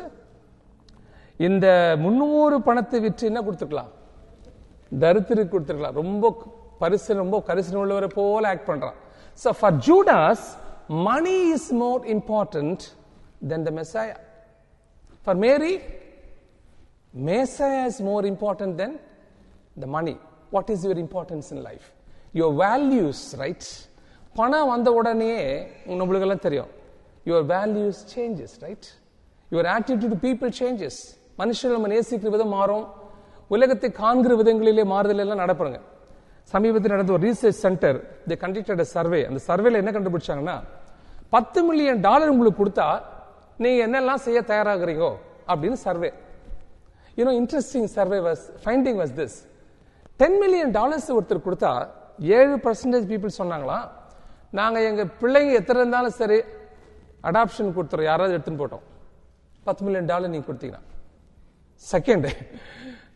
இந்த முன்னூறு பணத்தை விற்று என்ன கொடுத்துருக்கலாம் தரித்திருக்கு கொடுத்துருக்கலாம் ரொம்ப பரிசு ரொம்ப கரிசனம் உள்ளவரை போல ஆக்ட் பண்றான் so for judas money is more important than the messiah for mary messiah is more important than the money what is your importance in life your values right பணம் வந்த உடனே நம்மளுக்கெல்லாம் தெரியும் your values changes right your attitude to people changes மனுஷன் நம்ம நேசிக்கிற விதம் மாறும் உலகத்தை காண்கிற விதங்களிலே மாறுதல் எல்லாம் நடப்புறங்க சமீபத்தில் நடந்த ஒரு research center the conducted survey அந்த சர்வேல என்ன கண்டுபிடிச்சாங்கன்னா பத்து மில்லியன் டாலர் உங்களுக்கு கொடுத்தா நீங்க என்னெல்லாம் செய்ய தயாராகிறீங்கோ அப்படின்னு survey you know interesting survey was finding was this ten million dollars ஒருத்தர் கொடுத்தா ஏழு பர்சன்டேஜ் பீப்புள் சொன்னாங்களாம் நாங்க எங்க பிள்ளைங்க எத்தனை இருந்தாலும் சரி அடாப்ஷன் கொடுத்துறோம் யாராவது எடுத்துன்னு போட்டோம் பத்து மில்லியன் டாலர் நீங்க கொடுத்தீங்கன்னா செகண்ட்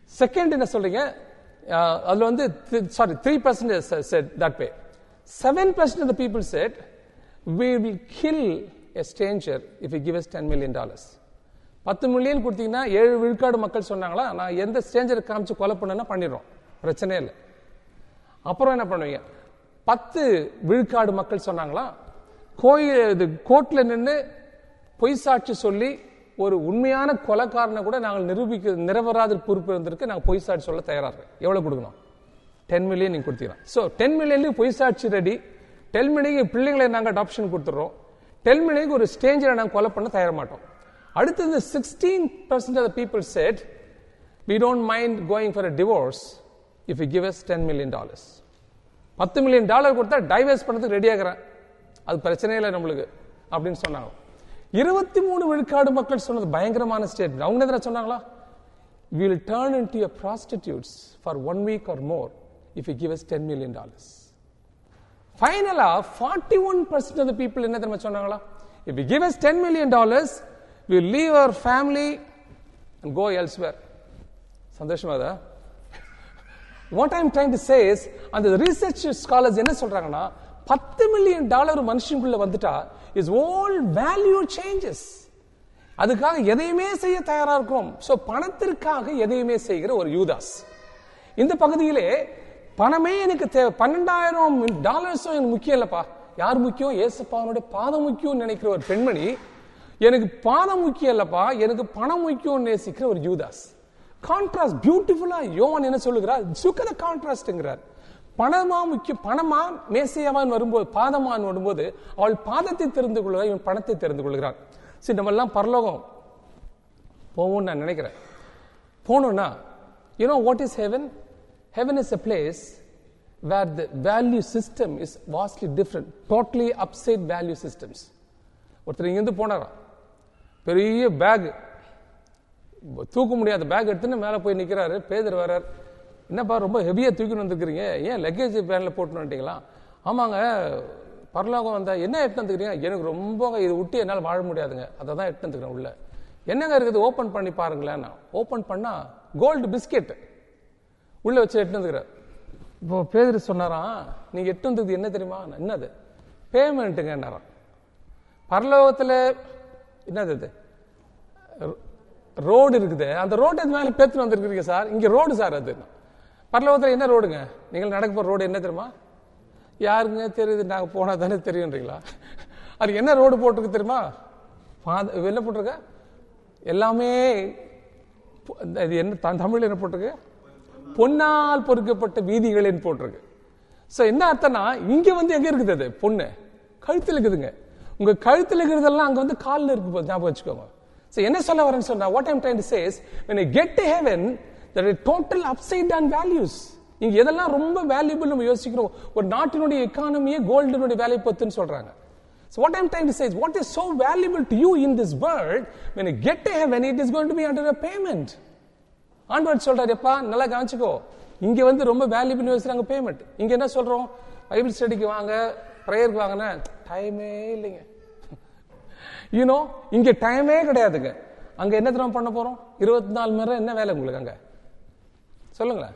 செகண்ட் என்ன சொல்றீங்க அஹ், அதுல வந்து sorry three percent said that we seven percent of people said we will kill a stranger if he give us ten million dollars பத்து மில்லியன் கொடுத்தீங்கன்னா ஏழு விழுக்காடு மக்கள் சொன்னாங்களா நான் எந்த ஸ்டேஞ்சரை காமிச்சு கொலை பண்ணேன்னா பண்ணிடுறோம் பிரச்சனையே இல்லை அப்புறம் என்ன பண்ணுவீங்க பத்து விழுக்காடு மக்கள் சொன்னாங்களா கோயில் இது கோர்ட்ல நின்று பொய் சாட்சி சொல்லி ஒரு உண்மையான கொலைக்காரனை கூட நாங்கள் நிரூபிக்க நிரபராத பொறுப்பு இருந்திருக்கு நாங்கள் பொய் சாட்சி சொல்ல தயாரா இருக்கோம் எவ்வளவு கொடுக்கணும் டென் மில்லியன் நீங்க கொடுத்தீங்க ஸோ டென் மில்லியன்லயும் பொய் சாட்சி ரெடி டென் மில்லியன் பிள்ளைங்களை நாங்கள் அடாப்ஷன் கொடுத்துறோம் டென் மில்லியனுக்கு ஒரு ஸ்டேஞ்சரை நாங்கள் கொலை பண்ண தயார மாட்டோம் அடுத்தது sixteen percent of people said we don't mind going for a divorce if you give us 10 million dollars பத்து மில்லியன் டாலர் கொடுத்தா டைவர்ஸ் பண்ணதுக்கு ரெடி ஆகிறேன் அது பிரச்சனையே இல்லை நம்மளுக்கு அப்படின்னு சொன்னாங்க இருபத்தி மூணு விழுக்காடு மக்கள் சொன்னது பயங்கரமான ஸ்டேட் அவங்க எதிராக சொன்னாங்களா will turn in to prostitutes for one week or more if you give us ten million dollars ஃபைனலா forty one percent of people என்ன தெரியுமா சொன்னாங்களா if you give us ten million dollars will leave our family and go elsewhere சந்தோஷமாதா what I'm trying to says அந்த research scholars என்ன சொல்றாங்கன்னா பத்து million dollar மனுஷனுக்குள்ள வந்துட்டா இஸ் ஓல் வேல்யூ சேஞ்சஸ் அதுக்காக எதையுமே செய்ய தயாரா இருக்கும் சோ பணத்திற்காக எதையுமே செய்கிற ஒரு யூதாஸ் இந்த பகுதியிலே பணமே எனக்கு தேவை பன்னெண்டாயிரம் டாலர்ஸும் எனக்கு முக்கியம் இல்லப்பா யார் முக்கியம் ஏசப்பாவனுடைய பாதம் முக்கியம் நினைக்கிற ஒரு பெண்மணி எனக்கு பாதம் முக்கியம் இல்லப்பா எனக்கு பணம் முக்கியம் நேசிக்கிற ஒரு யூதாஸ் கான்ட்ராஸ்ட் பியூட்டிஃபுல்லா யோவான் என்ன சொல்லுகிறார் சுக்கத கான்ட்ராஸ்ட்ங்கிறார் பணமா முக்கியம் பணமா மேசையாவான் வரும்போது பாதமான் வரும்போது அவள் பாதத்தை தெரிந்து கொள்கிறார் இவன் பணத்தை தெரிந்து கொள்கிறான் சரி நம்ம எல்லாம் பரலோகம் போவோம்னு நான் நினைக்கிறேன் போகணும்னா you know what is heaven heaven is a place where the value system is vastly different totally upside value systems ஒருத்தர் இங்கிருந்து போனாராம் பெரிய பேக் தூக்க முடியாத பேக் எடுத்துன்னு மேலே போய் நிற்கிறாரு பேதர் வரார் என்னப்பா ரொம்ப ஹெவியாக தூக்கின்னு வந்துருக்கிறீங்க ஏன் லக்கேஜ் வேனில் போட்டுன்னு வந்துட்டீங்களா ஆமாங்க பரலோகம் வந்தா என்ன எடுத்து வந்துக்கிறீங்க எனக்கு ரொம்ப இது விட்டு என்னால் வாழ முடியாதுங்க அதை தான் எடுத்து வந்துக்கிறேன் உள்ள என்னங்க இருக்குது ஓப்பன் பண்ணி பாருங்களேன் ஓப்பன் பண்ணா கோல்டு பிஸ்கெட் உள்ள வச்சு எட்டு வந்துக்கிறார் இப்போ பேதர் சொன்னாராம் நீங்க எட்டு வந்தது என்ன தெரியுமா என்னது பேமெண்ட்டுங்க என்னாராம் பரலோகத்துல என்னது இது ரோடு இருக்குது அந்த ரோடு அது மேலே பேத்துன்னு வந்திருக்கிறீங்க சார் இங்க ரோடு சார் அது பரலோகத்தில் என்ன ரோடுங்க நீங்கள் நடக்க போற ரோடு என்ன தெரியுமா யாருங்க தெரியுது நாங்கள் போனால் தானே தெரியுன்றீங்களா அது என்ன ரோடு போட்டிருக்கு தெரியுமா பாத என்ன போட்டிருக்க எல்லாமே பொ- இது என்ன த- தமிழ்ல என்ன போட்டிருக்கு பொன்னால் பொறுக்கப்பட்ட வீதிகளின் போட்டிருக்கு சோ என்ன அர்த்தம்னா இங்க வந்து எங்க இருக்குது அது பொண்ணு கழுத்துல இருக்குதுங்க உங்க கழுத்துல இருக்கிறதெல்லாம் அங்க வந்து கால்ல இருக்கு போது ஞாபகம் வச்சுக்கோங்க சோ என்ன சொல்ல வரேன்னு சொன்னா what I'm trying to says when i get to heaven there are total upside down values இங்க எதெல்லாம் ரொம்ப வேல்யூபிள் நம்ம யோசிக்கிறோம் ஒரு நாட்டினுடைய எக்கானமியே கோல்டினுடைய வேல்யூ பத்துன்னு சொல்றாங்க So what I'm trying to say is what is so valuable to you in this world when you get to heaven it is going to be under a payment ஆண்டவர் சொல்றாரு எப்பா நல்லா கவனிச்சுக்கோ இங்க வந்து ரொம்ப வேல்யூபிள் யோசிக்கிறாங்க பேமெண்ட் இங்க என்ன சொல்றோம் பைபிள் ஸ்டடிக்கு வாங்க ப்ரேயருக்கு வாங்கினா டைமே இல்லைங்க யூனோ இங்க டைமே கிடையாதுங்க அங்க என்ன தெரியுமா பண்ண போறோம் இருபத்தி நாலு மணி நேரம் என்ன வேலை உங்களுக்கு அங்க சொல்லுங்களேன்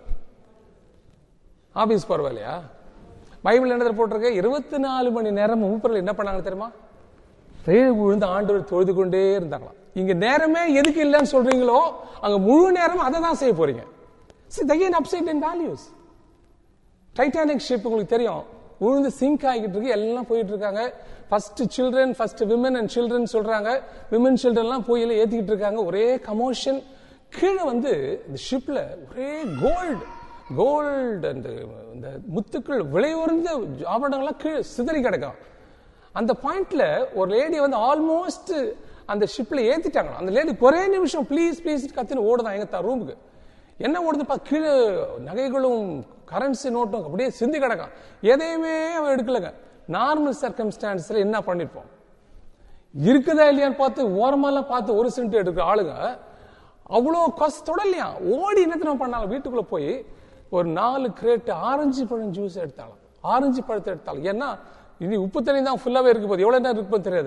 ஆபீஸ் போற வேலையா பைபிள் என்ன போட்டிருக்கு இருபத்தி நாலு மணி நேரம் மூப்பர்கள் என்ன பண்ணாங்க தெரியுமா பேர் விழுந்து ஆண்டவர் தொழுது கொண்டே இருந்தாங்களாம் இங்க நேரமே எதுக்கு இல்லைன்னு சொல்றீங்களோ அங்க முழு நேரம் அதை தான் செய்ய போறீங்க See, again upside down values. Titanic ship உங்களுக்கு தெரியும் உழுந்து சிங்க் ஆகிட்டு இருக்கு எல்லாம் போயிட்டு இருக்காங்க first children first women and children சொல்றாங்க விமன் சில்ட்ரன்லாம் போய் எல்லாம் ஏத்திக்கிட்டு இருக்காங்க ஒரே கமோஷன் கீழே வந்து இந்த ஷிப்ல ஒரே கோல்டு கோல்டு அந்த இந்த முத்துக்கள் விலை உயர்ந்த ஆபரணங்கள்லாம் கீழே சிதறி கிடக்கும் அந்த பாயிண்ட்ல ஒரு லேடி வந்து ஆல்மோஸ்ட் அந்த ஷிப்ல ஏத்திட்டாங்க அந்த லேடி ஒரே நிமிஷம் ப்ளீஸ் ப்ளீஸ் கத்தின்னு ஓடுதான் எங்க ரூமுக்கு என்ன ஓடுதுப்பா கீழே நகைகளும் கரன்சி நோட்டும் அப்படியே சிந்தி கிடக்கும் எதையுமே அவன் எடுக்கலங்க நார்மல் சர்க்கம்ஸ்டான்ஸ்ல என்ன பண்ணிருப்போம் இருக்குதா இல்லையான்னு பார்த்து ஓரமாலாம் பார்த்து ஒரு சென்ட் எடுக்கிற ஆளுங்க அவ்வளோ கஷ்டத்தோட இல்லையா ஓடி என்ன தெரியுமா பண்ணாலும் வீட்டுக்குள்ள போய் ஒரு நாலு கிரேட் ஆரஞ்சு பழம் ஜூஸ் எடுத்தாலும் ஆரஞ்சு பழத்தை எடுத்தாலும் ஏன்னா இனி உப்பு தண்ணி தான் ஃபுல்லாவே இருக்கு போது எவ்வளவு நேரம் இருக்கு போது தெரியாது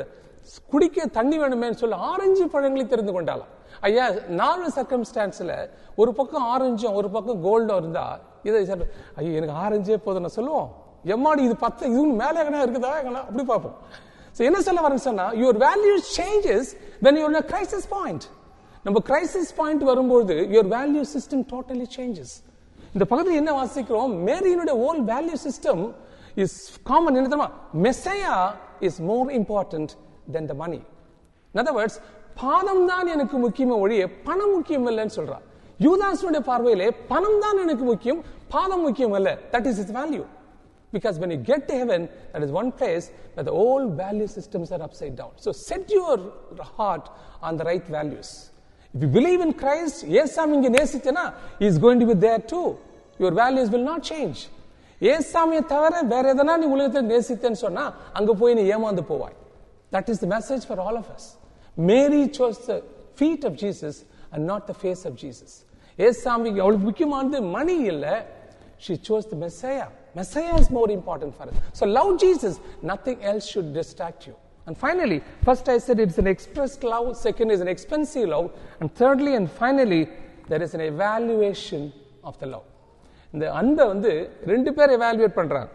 குடிக்க தண்ணி வேணுமேன்னு சொல்லி ஆரஞ்சு பழங்களை தெரிந்து கொண்டாலாம் ஐயா நாலு சர்க்கம்ஸ்டான்ஸ்ல ஒரு பக்கம் ஆரஞ்சும் ஒரு பக்கம் கோல்டும் இருந்தா இதை சொல்ற, ஐயோ எனக்கு ஆரஞ்சே போதும் நான் சொல்லுவோம் எம்மாடி இது பத்து இதுன்னு மேலே எங்கனா இருக்குதா எங்கனா அப்படி பார்ப்போம் So என்ன சொல்ல வரேன்னு சொன்னா your value changes when you're in a crisis point நம்ம கிரைசிஸ் பாயிண்ட் வரும்போது your value system totally changes இந்த பகுதியில் என்ன வாசிக்கிறோம் மேரியினுடைய whole value system is common என்ன தெரியுமா Messiah is more important than the money in other words பாதம் தான் எனக்கு முக்கியமே ஒழிய பணம் முக்கியம் இல்லைன்னு சொல்றா யூதாசனுடைய பார்வையிலே பணம் தான் எனக்கு முக்கியம் பாதம் முக்கியம் அல்ல that is is value Because when you get to heaven, that is one place where the old value systems are upside down. So set your heart on the right values. If you believe in Christ, ஏசாமி இங்க நேசிச்சனா is going to be there too. Your values will not change. ஏசாமியை தவிர வேற எதனா நீ உலகத்தில் நேசித்தேன்னு சொன்னா அங்க போய் நீ ஏமாந்து போவாய் That is the message for all of us. Mary chose the feet of Jesus and not the face of Jesus. ஏசாமி அவளுக்கு முக்கியமானது மணி இல்ல she chose the Messiah. Messiah is more important for us. So love Jesus. Nothing else should distract you. And finally, first I said it's an expressed love. Second is an expensive love. And thirdly and finally, there is an evaluation of the love. இந்த அன்பை வந்து ரெண்டு பேர் evaluate பண்றாங்க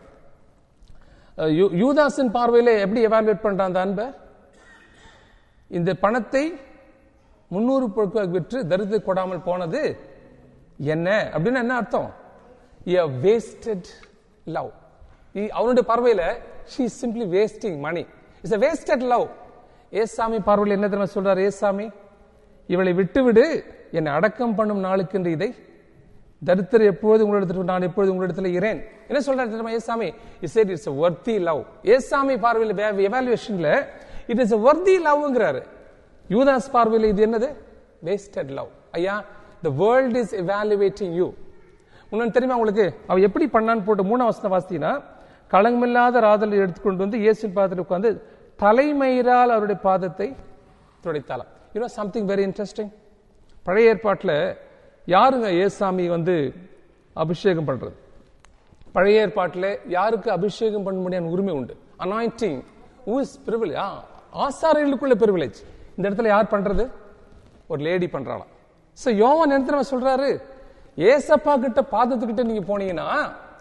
அஹ் you- யூதாஸின் பார்வையில எப்படி evaluate பண்றான் அந்த அன்பை இந்த பணத்தை முன்னூறு பொருட்கள் விற்று தரித்து கொடாமல் போனது என்ன அப்படின்னு என்ன அர்த்தம் a wasted love இ- அவனுடைய பார்வையில she is simply wasting money it's a wasted love ஏசாமி பார்வையில் என்ன தெரியுமா சொல்றாரு ஏசாமி இவளை விட்டுவிடு என்னை அடக்கம் பண்ணும் நாளுக்கென்று இதை தரித்திர எப்பொழுது உங்களிடத்தில் நான் எப்பொழுது உங்களிடத்தில் இரேன் என்ன சொல்றாரு தெரியுமா ஏசாமி is it it's worthy love ஏசாமி பார்வையில் எவாலுவேஷன்ல இட் இஸ் வர்த்தி லவ்ங்கிறாரு யூதாஸ் பார்வையில் இது என்னது வேஸ்டட் லவ் ஐயா the world is evaluating you இன்னொன்று தெரியுமா உங்களுக்கு அவ எப்படி பண்ணான்னு போட்டு மூணாம் வசனம் வாசித்தீங்கன்னா களங்கமில்லாத ராதலை எடுத்துக்கொண்டு வந்து இயேசுவின் பாதத்தில் உட்கார்ந்து தலைமயிரால் அவருடைய பாதத்தை துடைத்தாளாம் யூனோ சம்திங் வெரி இன்ட்ரெஸ்டிங் பழைய ஏற்பாட்டில் யாருங்க ஏசாமி வந்து அபிஷேகம் பண்றது பழைய ஏற்பாட்டில் யாருக்கு அபிஷேகம் பண்ண முடியாத உரிமை உண்டு அனாயிண்டிங் ஊஸ் பிரிவிலேஜ் ஆசாரியர்களுக்குள்ள பிரிவிலேஜ் இந்த இடத்துல யார் பண்றது ஒரு லேடி பண்றாளாம் சோ யோவான் என்ன தெரியுமா சொல்றாரு ஏசப்பா கிட்ட பாதத்துக்கிட்ட நீங்க போனீங்கன்னா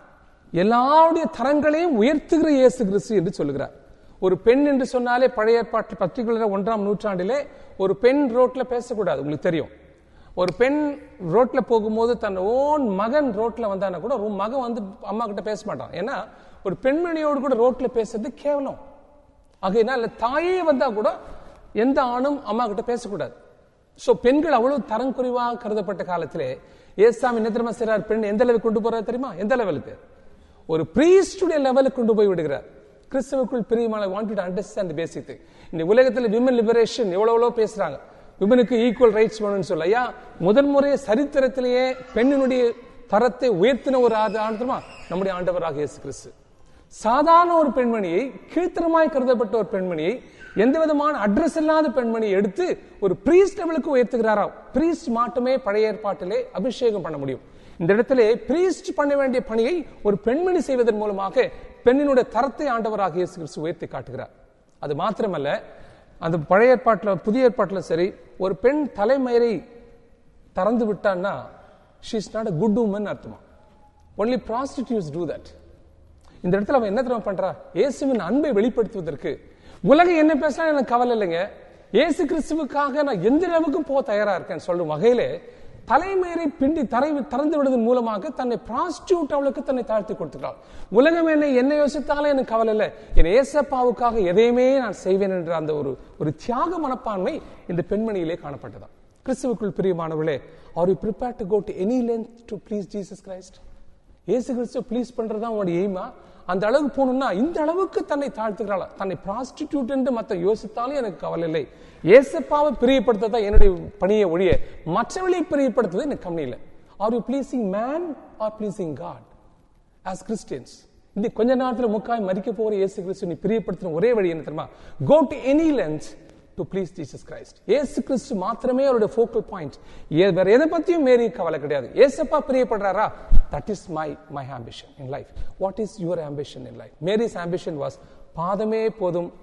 எல்லாருடைய தரங்களையும் உயர்த்துகிற இயேசு கிறிஸ்து என்று சொல்லுகிறார் ஒரு பெண் என்று சொன்னாலே பழைய ஏற்பாட்டு பர்டிகுலர் ஒன்றாம் நூற்றாண்டிலே ஒரு பெண் ரோட்ல பேசக்கூடாது உங்களுக்கு தெரியும் ஒரு பெண் ரோட்ல போகும்போது தன் ஓன் மகன் ரோட்ல வந்தானா கூட ஒரு மகன் வந்து அம்மா கிட்ட பேச மாட்டான் ஏன்னா ஒரு பெண்மணியோடு கூட ரோட்ல பேசுறது கேவலம் ஆகையினால தாயே வந்தா கூட எந்த ஆணும் அம்மா கிட்ட பேசக்கூடாது சோ பெண்கள் அவ்வளவு தரம் குறைவாக கருதப்பட்ட காலத்திலே ஏசாமி என்ன தெரியுமா செய்றார் பெண் எந்த லெவலுக்கு கொண்டு போறார் தெரியுமா எந்த லெவலுக்கு ஒரு பிரீஸ்டுடைய லெவலுக்கு கொண்டு போய் விடுகிறார் கிறிஸ்தவுக்குள் பிரியமான வாண்ட் டு அண்டர்ஸ்டாண்ட் பேசிக் இந்த உலகத்தில் விமன் லிபரேஷன் எவ்வளவு எவ்வளவு பேசுறாங்க விமனுக்கு ஈக்குவல் ரைட்ஸ் வேணும்னு சொல்ல ஐயா முதல் முறையே சரித்திரத்திலேயே பெண்ணினுடைய தரத்தை உயர்த்தின ஒரு ஆண்டு ஆண்டுமா நம்முடைய ஆண்டவராக இயேசு கிறிஸ்து சாதாரண ஒரு பெண்மணியை கீழ்த்தரமாய் கருதப்பட்ட ஒரு பெண்மணியை எந்த விதமான அட்ரஸ் இல்லாத பெண்மணியை எடுத்து ஒரு பிரீஸ்ட் லெவலுக்கு உயர்த்துகிறாரா பிரீஸ்ட் மட்டுமே பழைய ஏற்பாட்டிலே அபிஷேகம் பண்ண முடியும் இந்த இடத்திலே பிரீஸ்ட் பண்ண வேண்டிய பணியை ஒரு பெண்மணி செய்வதன் மூலமாக பெண்ணினுடைய தரத்தை ஆண்டவராக இயேசு கிறிஸ்து உயர்த்தி காட்டுகிறார் அது மாத்திரமல்ல அந்த பழைய ஏற்பாட்டில் புதிய ஏற்பாட்டில் சரி ஒரு பெண் தலைமயிரை திறந்து விட்டான்னா she is not a good woman அர்த்தமா ஒன்லி ப்ராஸ்டிடியூஸ் டூ தட் இந்த இடத்துல அவன் என்ன தெரியுமா பண்றா இயேசுவின் அன்பை வெளிப்படுத்துவதற்கு உலகம் என்ன பேசினா எனக்கு கவலை இல்லைங்க இயேசு கிறிஸ்துவுக்காக நான் எந்த அளவுக்கு போக தயாரா இருக்கேன் சொல்லும் வகையிலே தலைமயிரை பிண்டி தரை திறந்து விடுவதன் மூலமாக தன்னை ப்ராஸ்டியூட் அவளுக்கு தன்னை தாழ்த்தி கொடுத்துக்கிறாள் உலகம் என்னை என்ன யோசித்தாலும் எனக்கு கவலை இல்லை என் ஏசப்பாவுக்காக எதையுமே நான் செய்வேன் என்ற அந்த ஒரு ஒரு தியாக மனப்பான்மை இந்த பெண்மணியிலே காணப்பட்டதா கிறிஸ்துவுக்குள் பிரியமானவர்களே are you prepare to go to any length to please Jesus Christ இயேசு கிறிஸ்துவ ப்ளீஸ் பண்றதா உங்களுடைய எய்மா அந்த அளவுக்கு போகணும்னா இந்த அளவுக்கு தன்னை தாழ்த்துக்கிறாளா தன்னை ப்ராஸ்டிடியூட் என்று மற்ற யோசித்தாலும் எனக்கு கவலை இல்லை ஏசப்பாவை பிரியப்படுத்ததான் என்னுடைய பணியை ஒழிய மற்றவர்களை பிரியப்படுத்துவது எனக்கு கம்மி இல்லை are you pleasing man or pleasing God as Christians இந்த கொஞ்ச நேரத்தில் முக்காய் மறிக்க போகிற இயேசு கிறிஸ்து நீ பிரியப்படுத்துற ஒரே வழி என்ன தெரியுமா go to any length to please Jesus Christ ஏசு கிறிஸ்து மாத்திரமே அவருடைய ஃபோக்கல் பாயிண்ட் வேற எதை பத்தியும் மேரி கவலை கிடையாது ஏசப்பா பிரியப்படுறாரா that is my my ambition in life what is your ambition in life Mary's ambition was பாதமே போதும்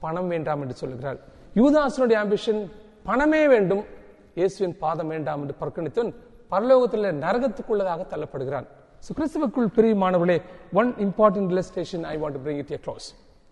பணம் வேண்டாம் என்று சொல்லுகிறாள் யூதாசனுடைய ஆம்பிஷன் பணமே வேண்டும் இயேசுவின் பாதம் வேண்டாம் என்று புறக்கணித்தவன் பரலோகத்தில் நரகத்துக்குள்ளதாக தள்ளப்படுகிறான் So, கிறிஸ்துவுக்குள் பிரியமானவர்களே one important illustration I want to bring it a close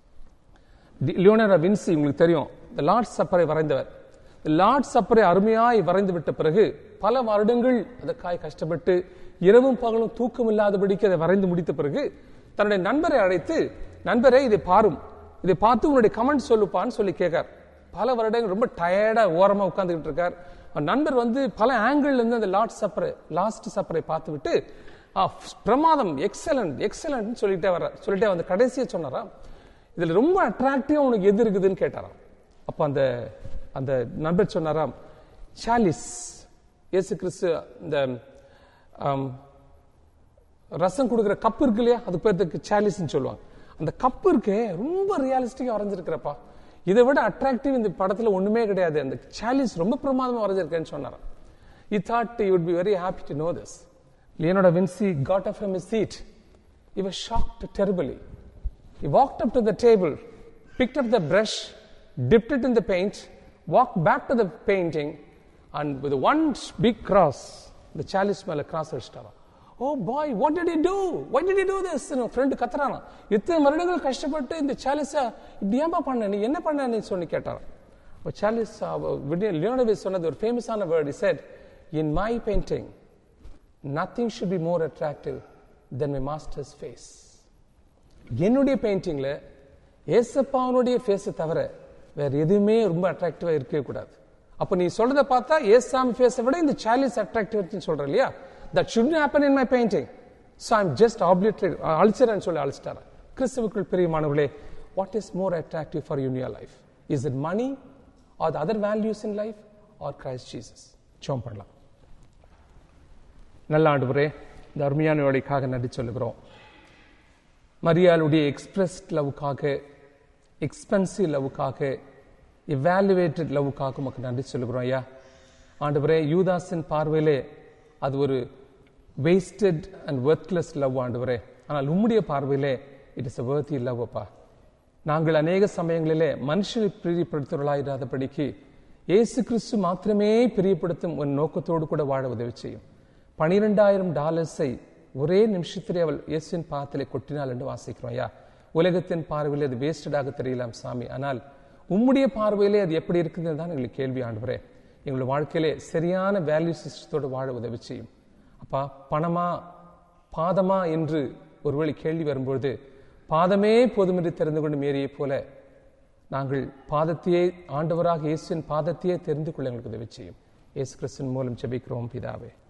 Leonardo Vinci உங்களுக்கு தெரியும் த லார்ட் சப்பரை வரைந்தவர் லார்ட் சப்பரை அருமையாய் வரைந்து விட்ட பிறகு பல வருடங்கள் அதற்காய் கஷ்டப்பட்டு இரவும் பகலும் தூக்கம் இல்லாதபடிக்கு அதை வரைந்து முடித்த பிறகு தன்னுடைய நண்பரை அழைத்து நண்பரே இதை பாரும் இதை பார்த்து உன்னுடைய கமெண்ட் சொல்லுப்பான்னு சொல்லி கேட்கார் பல வருடங்கள் ரொம்ப டயர்டா ஓரமா உட்கார்ந்துகிட்டு இருக்கார் அவன் நண்பர் வந்து பல ஆங்கிள் இருந்து அந்த லார்ட் சப்பரை லாஸ்ட் சப்பரை பார்த்து விட்டு "ஆ, பிரமாதம் எக்ஸலண்ட் எக்ஸலண்ட் சொல்லிட்டே வர்றார் சொல்லிட்டே வந்து கடைசியா சொன்னாரா இதுல ரொம்ப அட்ராக்டிவா உனக்கு எது இருக்குதுன்னு கேட்டாராம் அப்ப அந்த அந்த நண்பர் சொன்னாராம் சாலிஸ் இயேசு கிறிஸ்து இந்த ஆம், ரசம் கொடுக்குற கப் இருக்கு இல்லையா அது பேருக்கு சாலிஸ்ன்னு சொல்லுவாங்க அந்த கப் இருக்கே ரொம்ப ரியலிஸ்டிக்கா வரைஞ்சிருக்கிறப்பா இதை விட அட்ராக்டிவ் இந்த படத்துல ஒண்ணுமே கிடையாது அந்த சாலிஸ் ரொம்ப பிரமாதமா வரைஞ்சிருக்கேன்னு சொன்னாராம் he thought he would be very happy to know this Leonardo Vinci got up from his seat he was shocked terribly he walked up to the table picked up the brush dipped it in the paint walked back to the painting and with one big cross the chalice மேல cross அடிச்சிட்டாராம் oh boy what did you do why did you do this friend கத்துறானா இத்தனை வருடங்கள் கஷ்டப்பட்டு இந்த சாலிஸ இப்படி ஏன்பா பண்ண நீ என்ன பண்ண நீ சொல்லி கேட்டாராம் அப்ப சாலிஸ் லியோனவிஸ் சொன்னது ஒரு ஃபேமஸான word he said in my painting nothing should be more attractive than my master's face என்னுடைய பெயிண்டிங்ல ஏசப்பாவனுடைய ஃபேஸை தவிர வேற எதுவுமே ரொம்ப அட்ராக்டிவா இருக்கவே கூடாது அப்ப நீ சொல்றத பார்த்தா ஏசாமி ஃபேஸை விட இந்த சாலிஸ் அட்ராக்டிவ் சொல்ற இல்லையா that should happen in my painting so I'm just obliterate அழிச்சிடறேன்னு சொல்லி அழிச்சிட்டாரு கிறிஸ்துவுக்குள் பிரியமானவர்களே what is more attractive for you your life is it money or the other values in life or Christ Jesus சோம் பண்ணலாம் நல்ல ஆண்டுவரே இந்த அருமையான வேலைக்காக நன்றி சொல்லுகிறோம் மரியாளுடைய எக்ஸ்பிரஸ்ட் லவ்வுக்காக எக்ஸ்பென்சிவ் லவ்வுக்காக இவாலுவேட்டட் லவ்வுக்காக உமக்கு நன்றி சொல்லுகிறோம் ஐயா ஆண்டவரே யூதாஸின் பார்வையிலே அது ஒரு வேஸ்டட் அண்ட் ஒர்த்லெஸ் லவ் ஆண்டவரே ஆனால் உம்முடைய பார்வையிலே it is a worthy love அப்பா நாங்கள் அநேக சமயங்களிலே மனுஷனை பிரியப்படுத்துவர்களாயிராதபடிக்கு இயேசு கிறிஸ்து மாத்திரமே பிரியப்படுத்தும் ஒரு நோக்கத்தோடு கூட வாழ உதவி செய்யும் பனிரெண்டாயிரம் டாலர்ஸை ஒரே நிமிஷத்திலே அவள் இயேசுவின் பாதத்திலே கொட்டினாள் என்று வாசிக்கிறோம் ஐயா உலகத்தின் பார்வையில் அது வேஸ்டடாக தெரியலாம் சாமி ஆனால் உம்முடைய பார்வையிலே அது எப்படி இருக்குதுன்னு தான் எங்களுக்கு கேள்வி ஆண்டுவரே எங்களுடைய வாழ்க்கையிலே சரியான வேல்யூ சிஸ்டத்தோடு வாழ உதவி செய்யும் அப்பா பணமா பாதமா என்று ஒருவேளை கேள்வி வரும்பொழுது பாதமே போதுமென்று தெரிந்து கொண்டு மேரியை போல நாங்கள் பாதத்தையே ஆண்டவராக இயேசுவின் பாதத்தையே தெரிந்து கொள்ள எங்களுக்கு உதவி செய்யும் இயேசு கிறிஸ்துவின் மூலம் ஜெபிக்கிறோம் பிதாவே